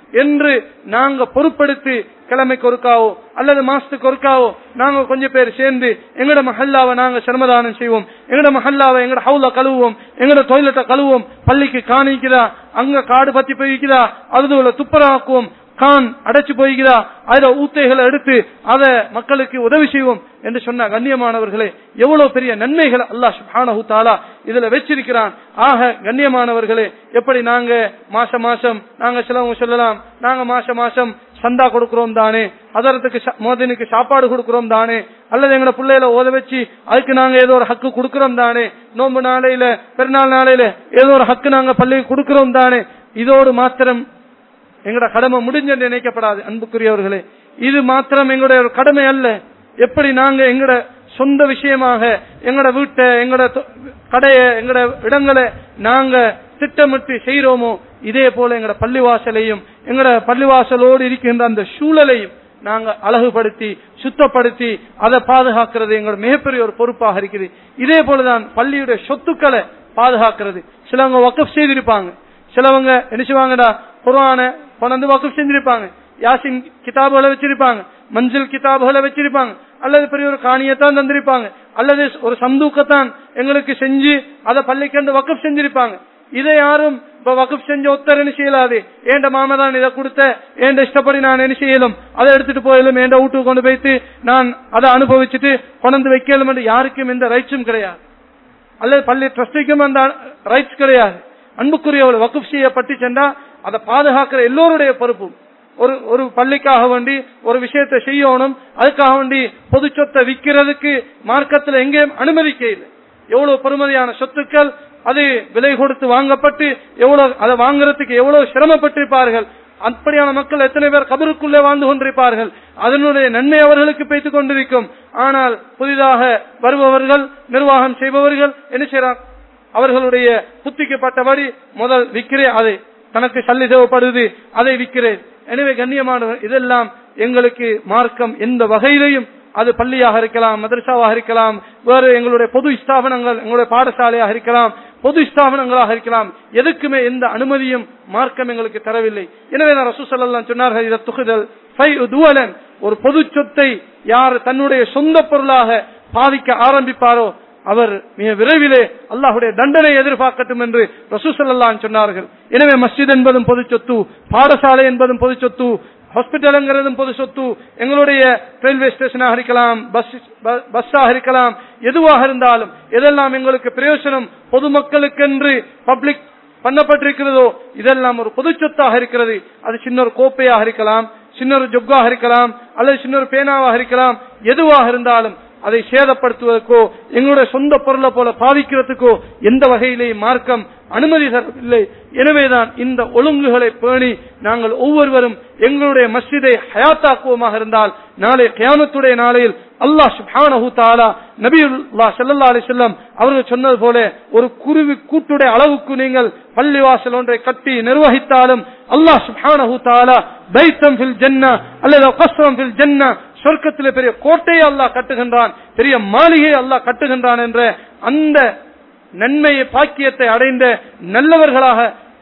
என்று நாங்க பொறுப்படுத்தி கிழமைக்கு ஒருக்காவோ அல்லது மாசத்துக்கு ஒருக்காவோ நாங்க கொஞ்சம் பேர் சேர்ந்து எங்கட மஹல்லாவை நாங்க சிரமதானம் செய்வோம் எங்கட மஹல்லாவை எங்கட ஹவுல கழுவுவோம் எங்கட டொய்லெட்டை கழுவுவோம் பள்ளிக்கு காணிக்குதா அங்க காடு பத்தி போய்க்குதா அதுல துப்புராக்குவோம் கான் அடைச்சு போய்கிறா அதுல ஊத்தைகளை எடுத்து அத மக்களுக்கு உதவி செய்வோம் என்று சொன்ன கண்ணியமானவர்களே எவ்வளவு பெரிய நன்மைகள் அல்லாஹ் சுப்ஹானஹு தஆலா இதுல வச்சிருக்கிறான் ஆக கண்ணியமானவர்களே எப்படி நாங்க மாசம் மாசம் நாங்க சிலவங்க சொல்லலாம் நாங்க மாசம் மாசம் சந்தா கொடுக்கிறோம் தானே அதரத்துக்கு மோதனுக்கு சாப்பாடு கொடுக்கிறோம் தானே அல்லது எங்கட பிள்ளையில ஓத வச்சு அதுக்கு நாங்க ஏதோ ஒரு ஹக்கு கொடுக்கிறோம் தானே நோன்பு நாளையில பெருநாள் நாளையில ஏதோ ஒரு ஹக்கு நாங்க பள்ளிக்கு கொடுக்கிறோம் தானே இதோடு மாத்திரம் எங்கட கடமை முடிஞ்சென்று நினைக்கப்படாது அன்புக்குரியவர்களே இது மாத்திரம் எங்களுடைய ஒரு கடமை அல்ல எப்படி நாங்க எங்கட சொந்த விஷயமாக எங்கட வீட்டை எங்கட கடைய எங்கட இடங்களை நாங்க திட்டமிட்டு செய்யறோமோ இதே போல எங்கட பள்ளிவாசலையும் எங்கட பள்ளிவாசலோடு இருக்கின்ற அந்த சூழலையும் நாங்க அழகுபடுத்தி சுத்தப்படுத்தி அதை பாதுகாக்கிறது எங்களோட மிகப்பெரிய ஒரு பொறுப்பாக இருக்குது இதே போலதான் பள்ளியுடைய சொத்துக்களை பாதுகாக்கிறது சிலவங்க வக்கப் செய்திருப்பாங்க சிலவங்க என்ன செய்வாங்கடா குரான கொண்டு வக்கப் செஞ்சிருப்பாங்க யாசின் கிதாபுகளை வச்சிருப்பாங்க மஞ்சள் கிதாபுகளை வச்சிருப்பாங்க அல்லது பெரிய ஒரு காணியத்தான் தந்திருப்பாங்க அல்லது ஒரு சந்தூக்கத்தான் எங்களுக்கு செஞ்சு அதை பள்ளிக்கண்டு வக்கப் செஞ்சிருப்பாங்க இதை யாரும் இப்ப வகுப் செஞ்ச ஒத்தர் என்ன செய்யலாது ஏண்ட மாமா தான் இதை கொடுத்த ஏண்ட இஷ்டப்படி நான் என்ன செய்யலும் அதை எடுத்துட்டு போயிலும் ஏண்ட வீட்டுக்கு கொண்டு போயிட்டு நான் அதை அனுபவிச்சுட்டு கொண்டு வைக்கலும் என்று யாருக்கும் எந்த ரைட்ஸும் கிடையாது அல்லது பள்ளி ட்ரஸ்டிக்கும் அந்த ரைட்ஸ் கிடையாது அன்புக்குரியவர்கள் வகுப் செய்யப்பட்டு சென்றா அதை பாதுகாக்கிற எல்லோருடைய பொறுப்பும் ஒரு ஒரு பள்ளிக்காக வேண்டி ஒரு விஷயத்தை செய்யணும் அதுக்காக வேண்டி பொது சொத்தை விற்கிறதுக்கு மார்க்கத்தில் எங்கேயும் அனுமதிக்க இல்லை எவ்வளவு பெருமதியான சொத்துக்கள் அது விலை கொடுத்து வாங்கப்பட்டு எவ்வளவு அதை வாங்குறதுக்கு எவ்வளவு சிரமப்பட்டிருப்பார்கள் அப்படியான மக்கள் எத்தனை பேர் கபருக்குள்ளே வாழ்ந்து கொண்டிருப்பார்கள் அதனுடைய நன்மை அவர்களுக்கு பேசிக் கொண்டிருக்கும் ஆனால் புதிதாக வருபவர்கள் நிர்வாகம் செய்பவர்கள் என்ன செய்றார் அவர்களுடைய புத்திக்கப்பட்டபடி முதல் விற்கிறேன் அதை தனக்கு சல்லி தேவைப்படுது அதை விற்கிறேன் எனவே கண்ணியமானவர் இதெல்லாம் எங்களுக்கு மார்க்கம் எந்த வகையிலையும் அது பள்ளியாக இருக்கலாம் மதரசாவாக இருக்கலாம் வேறு எங்களுடைய பொது ஸ்தாபனங்கள் எங்களுடைய பாடசாலையாக இருக்கலாம் பொது ஸ்தாபனங்களாக இருக்கலாம் எதுக்குமே எந்த அனுமதியும் மார்க்கம் எங்களுக்கு தரவில்லை எனவே நான் ரசூசல்லாம் சொன்னார்கள் இதை துகுதல் துவலன் ஒரு பொது சொத்தை யார் தன்னுடைய சொந்த பொருளாக பாதிக்க ஆரம்பிப்பாரோ அவர் மிக விரைவிலே அல்லாஹுடைய தண்டனை எதிர்பார்க்கட்டும் என்று ரசூசல்லான் சொன்னார்கள் எனவே மஸ்ஜித் என்பதும் பொது சொத்து பாடசாலை என்பதும் பொது சொத்து ஹாஸ்பிட்டலுங்கிறதும் பொது சொத்து எங்களுடைய ரயில்வே ஸ்டேஷனாக இருக்கலாம் பஸ் பஸ்ஸாக இருக்கலாம் எதுவாக இருந்தாலும் எதெல்லாம் எங்களுக்கு பிரயோசனம் பொதுமக்களுக்கென்று பப்ளிக் பண்ணப்பட்டிருக்கிறதோ இதெல்லாம் ஒரு பொது சொத்தாக இருக்கிறது அது சின்ன ஒரு கோப்பையாக இருக்கலாம் சின்ன ஒரு ஜொக்காக இருக்கலாம் அல்லது சின்ன ஒரு பேனாவாக இருக்கலாம் எதுவாக இருந்தாலும் அதை சேதப்படுத்துவதற்கோ எங்களுடைய சொந்த பொருளை போல பாதிக்கிறதுக்கோ எந்த வகையிலேயும் மார்க்கம் அனுமதி தரவில்லை எனவேதான் இந்த ஒழுங்குகளை பேணி நாங்கள் ஒவ்வொருவரும் எங்களுடைய மஸ்ஜிதை ஹயாத்தாக்குவோமாக இருந்தால் நாளை கியாமத்துடைய நாளையில் அல்லாஹ் சுப்ஹானஹு தஆலா நபியுல்லா ஸல்லல்லாஹு அலைஹி வஸல்லம் அவர்கள் சொன்னது போல ஒரு குருவி கூட்டுடைய அளவுக்கு நீங்கள் பள்ளிவாசல் ஒன்றை கட்டி நிர்வகித்தாலும் அல்லாஹ் சுப்ஹானஹு தஆலா பைத்தம் ஃபில் ஜன்னah அல்லது கஸ்ரம் ஃபில் ஜன்னah சொர்க்கத்திலே பெரிய கோட்டையை அல்லாஹ் கட்டுகின்றான் பெரிய மாளிகையை அல்லாஹ் கட்டுகின்றான் என்ற அந்த நன்மையை பாக்கியத்தை அடைந்த நல்லவர்களாக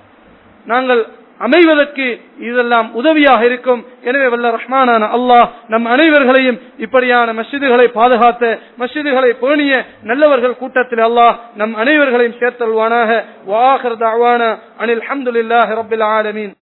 நாங்கள் அமைவதற்கு இதெல்லாம் உதவியாக இருக்கும் எனவே வல்ல ரஹ்மானான அல்லாஹ் நம் அனைவர்களையும் இப்படியான மஸ்ஜிதுகளை பாதுகாத்த மஸ்ஜிதுகளை பேணிய நல்லவர்கள் கூட்டத்தில் அல்லாஹ் நம் அனைவர்களையும் சேர்த்தல்வானாக வாஹர் தாவான அனில் அஹமதுல்லாஹி ரபில் ஆலமீன்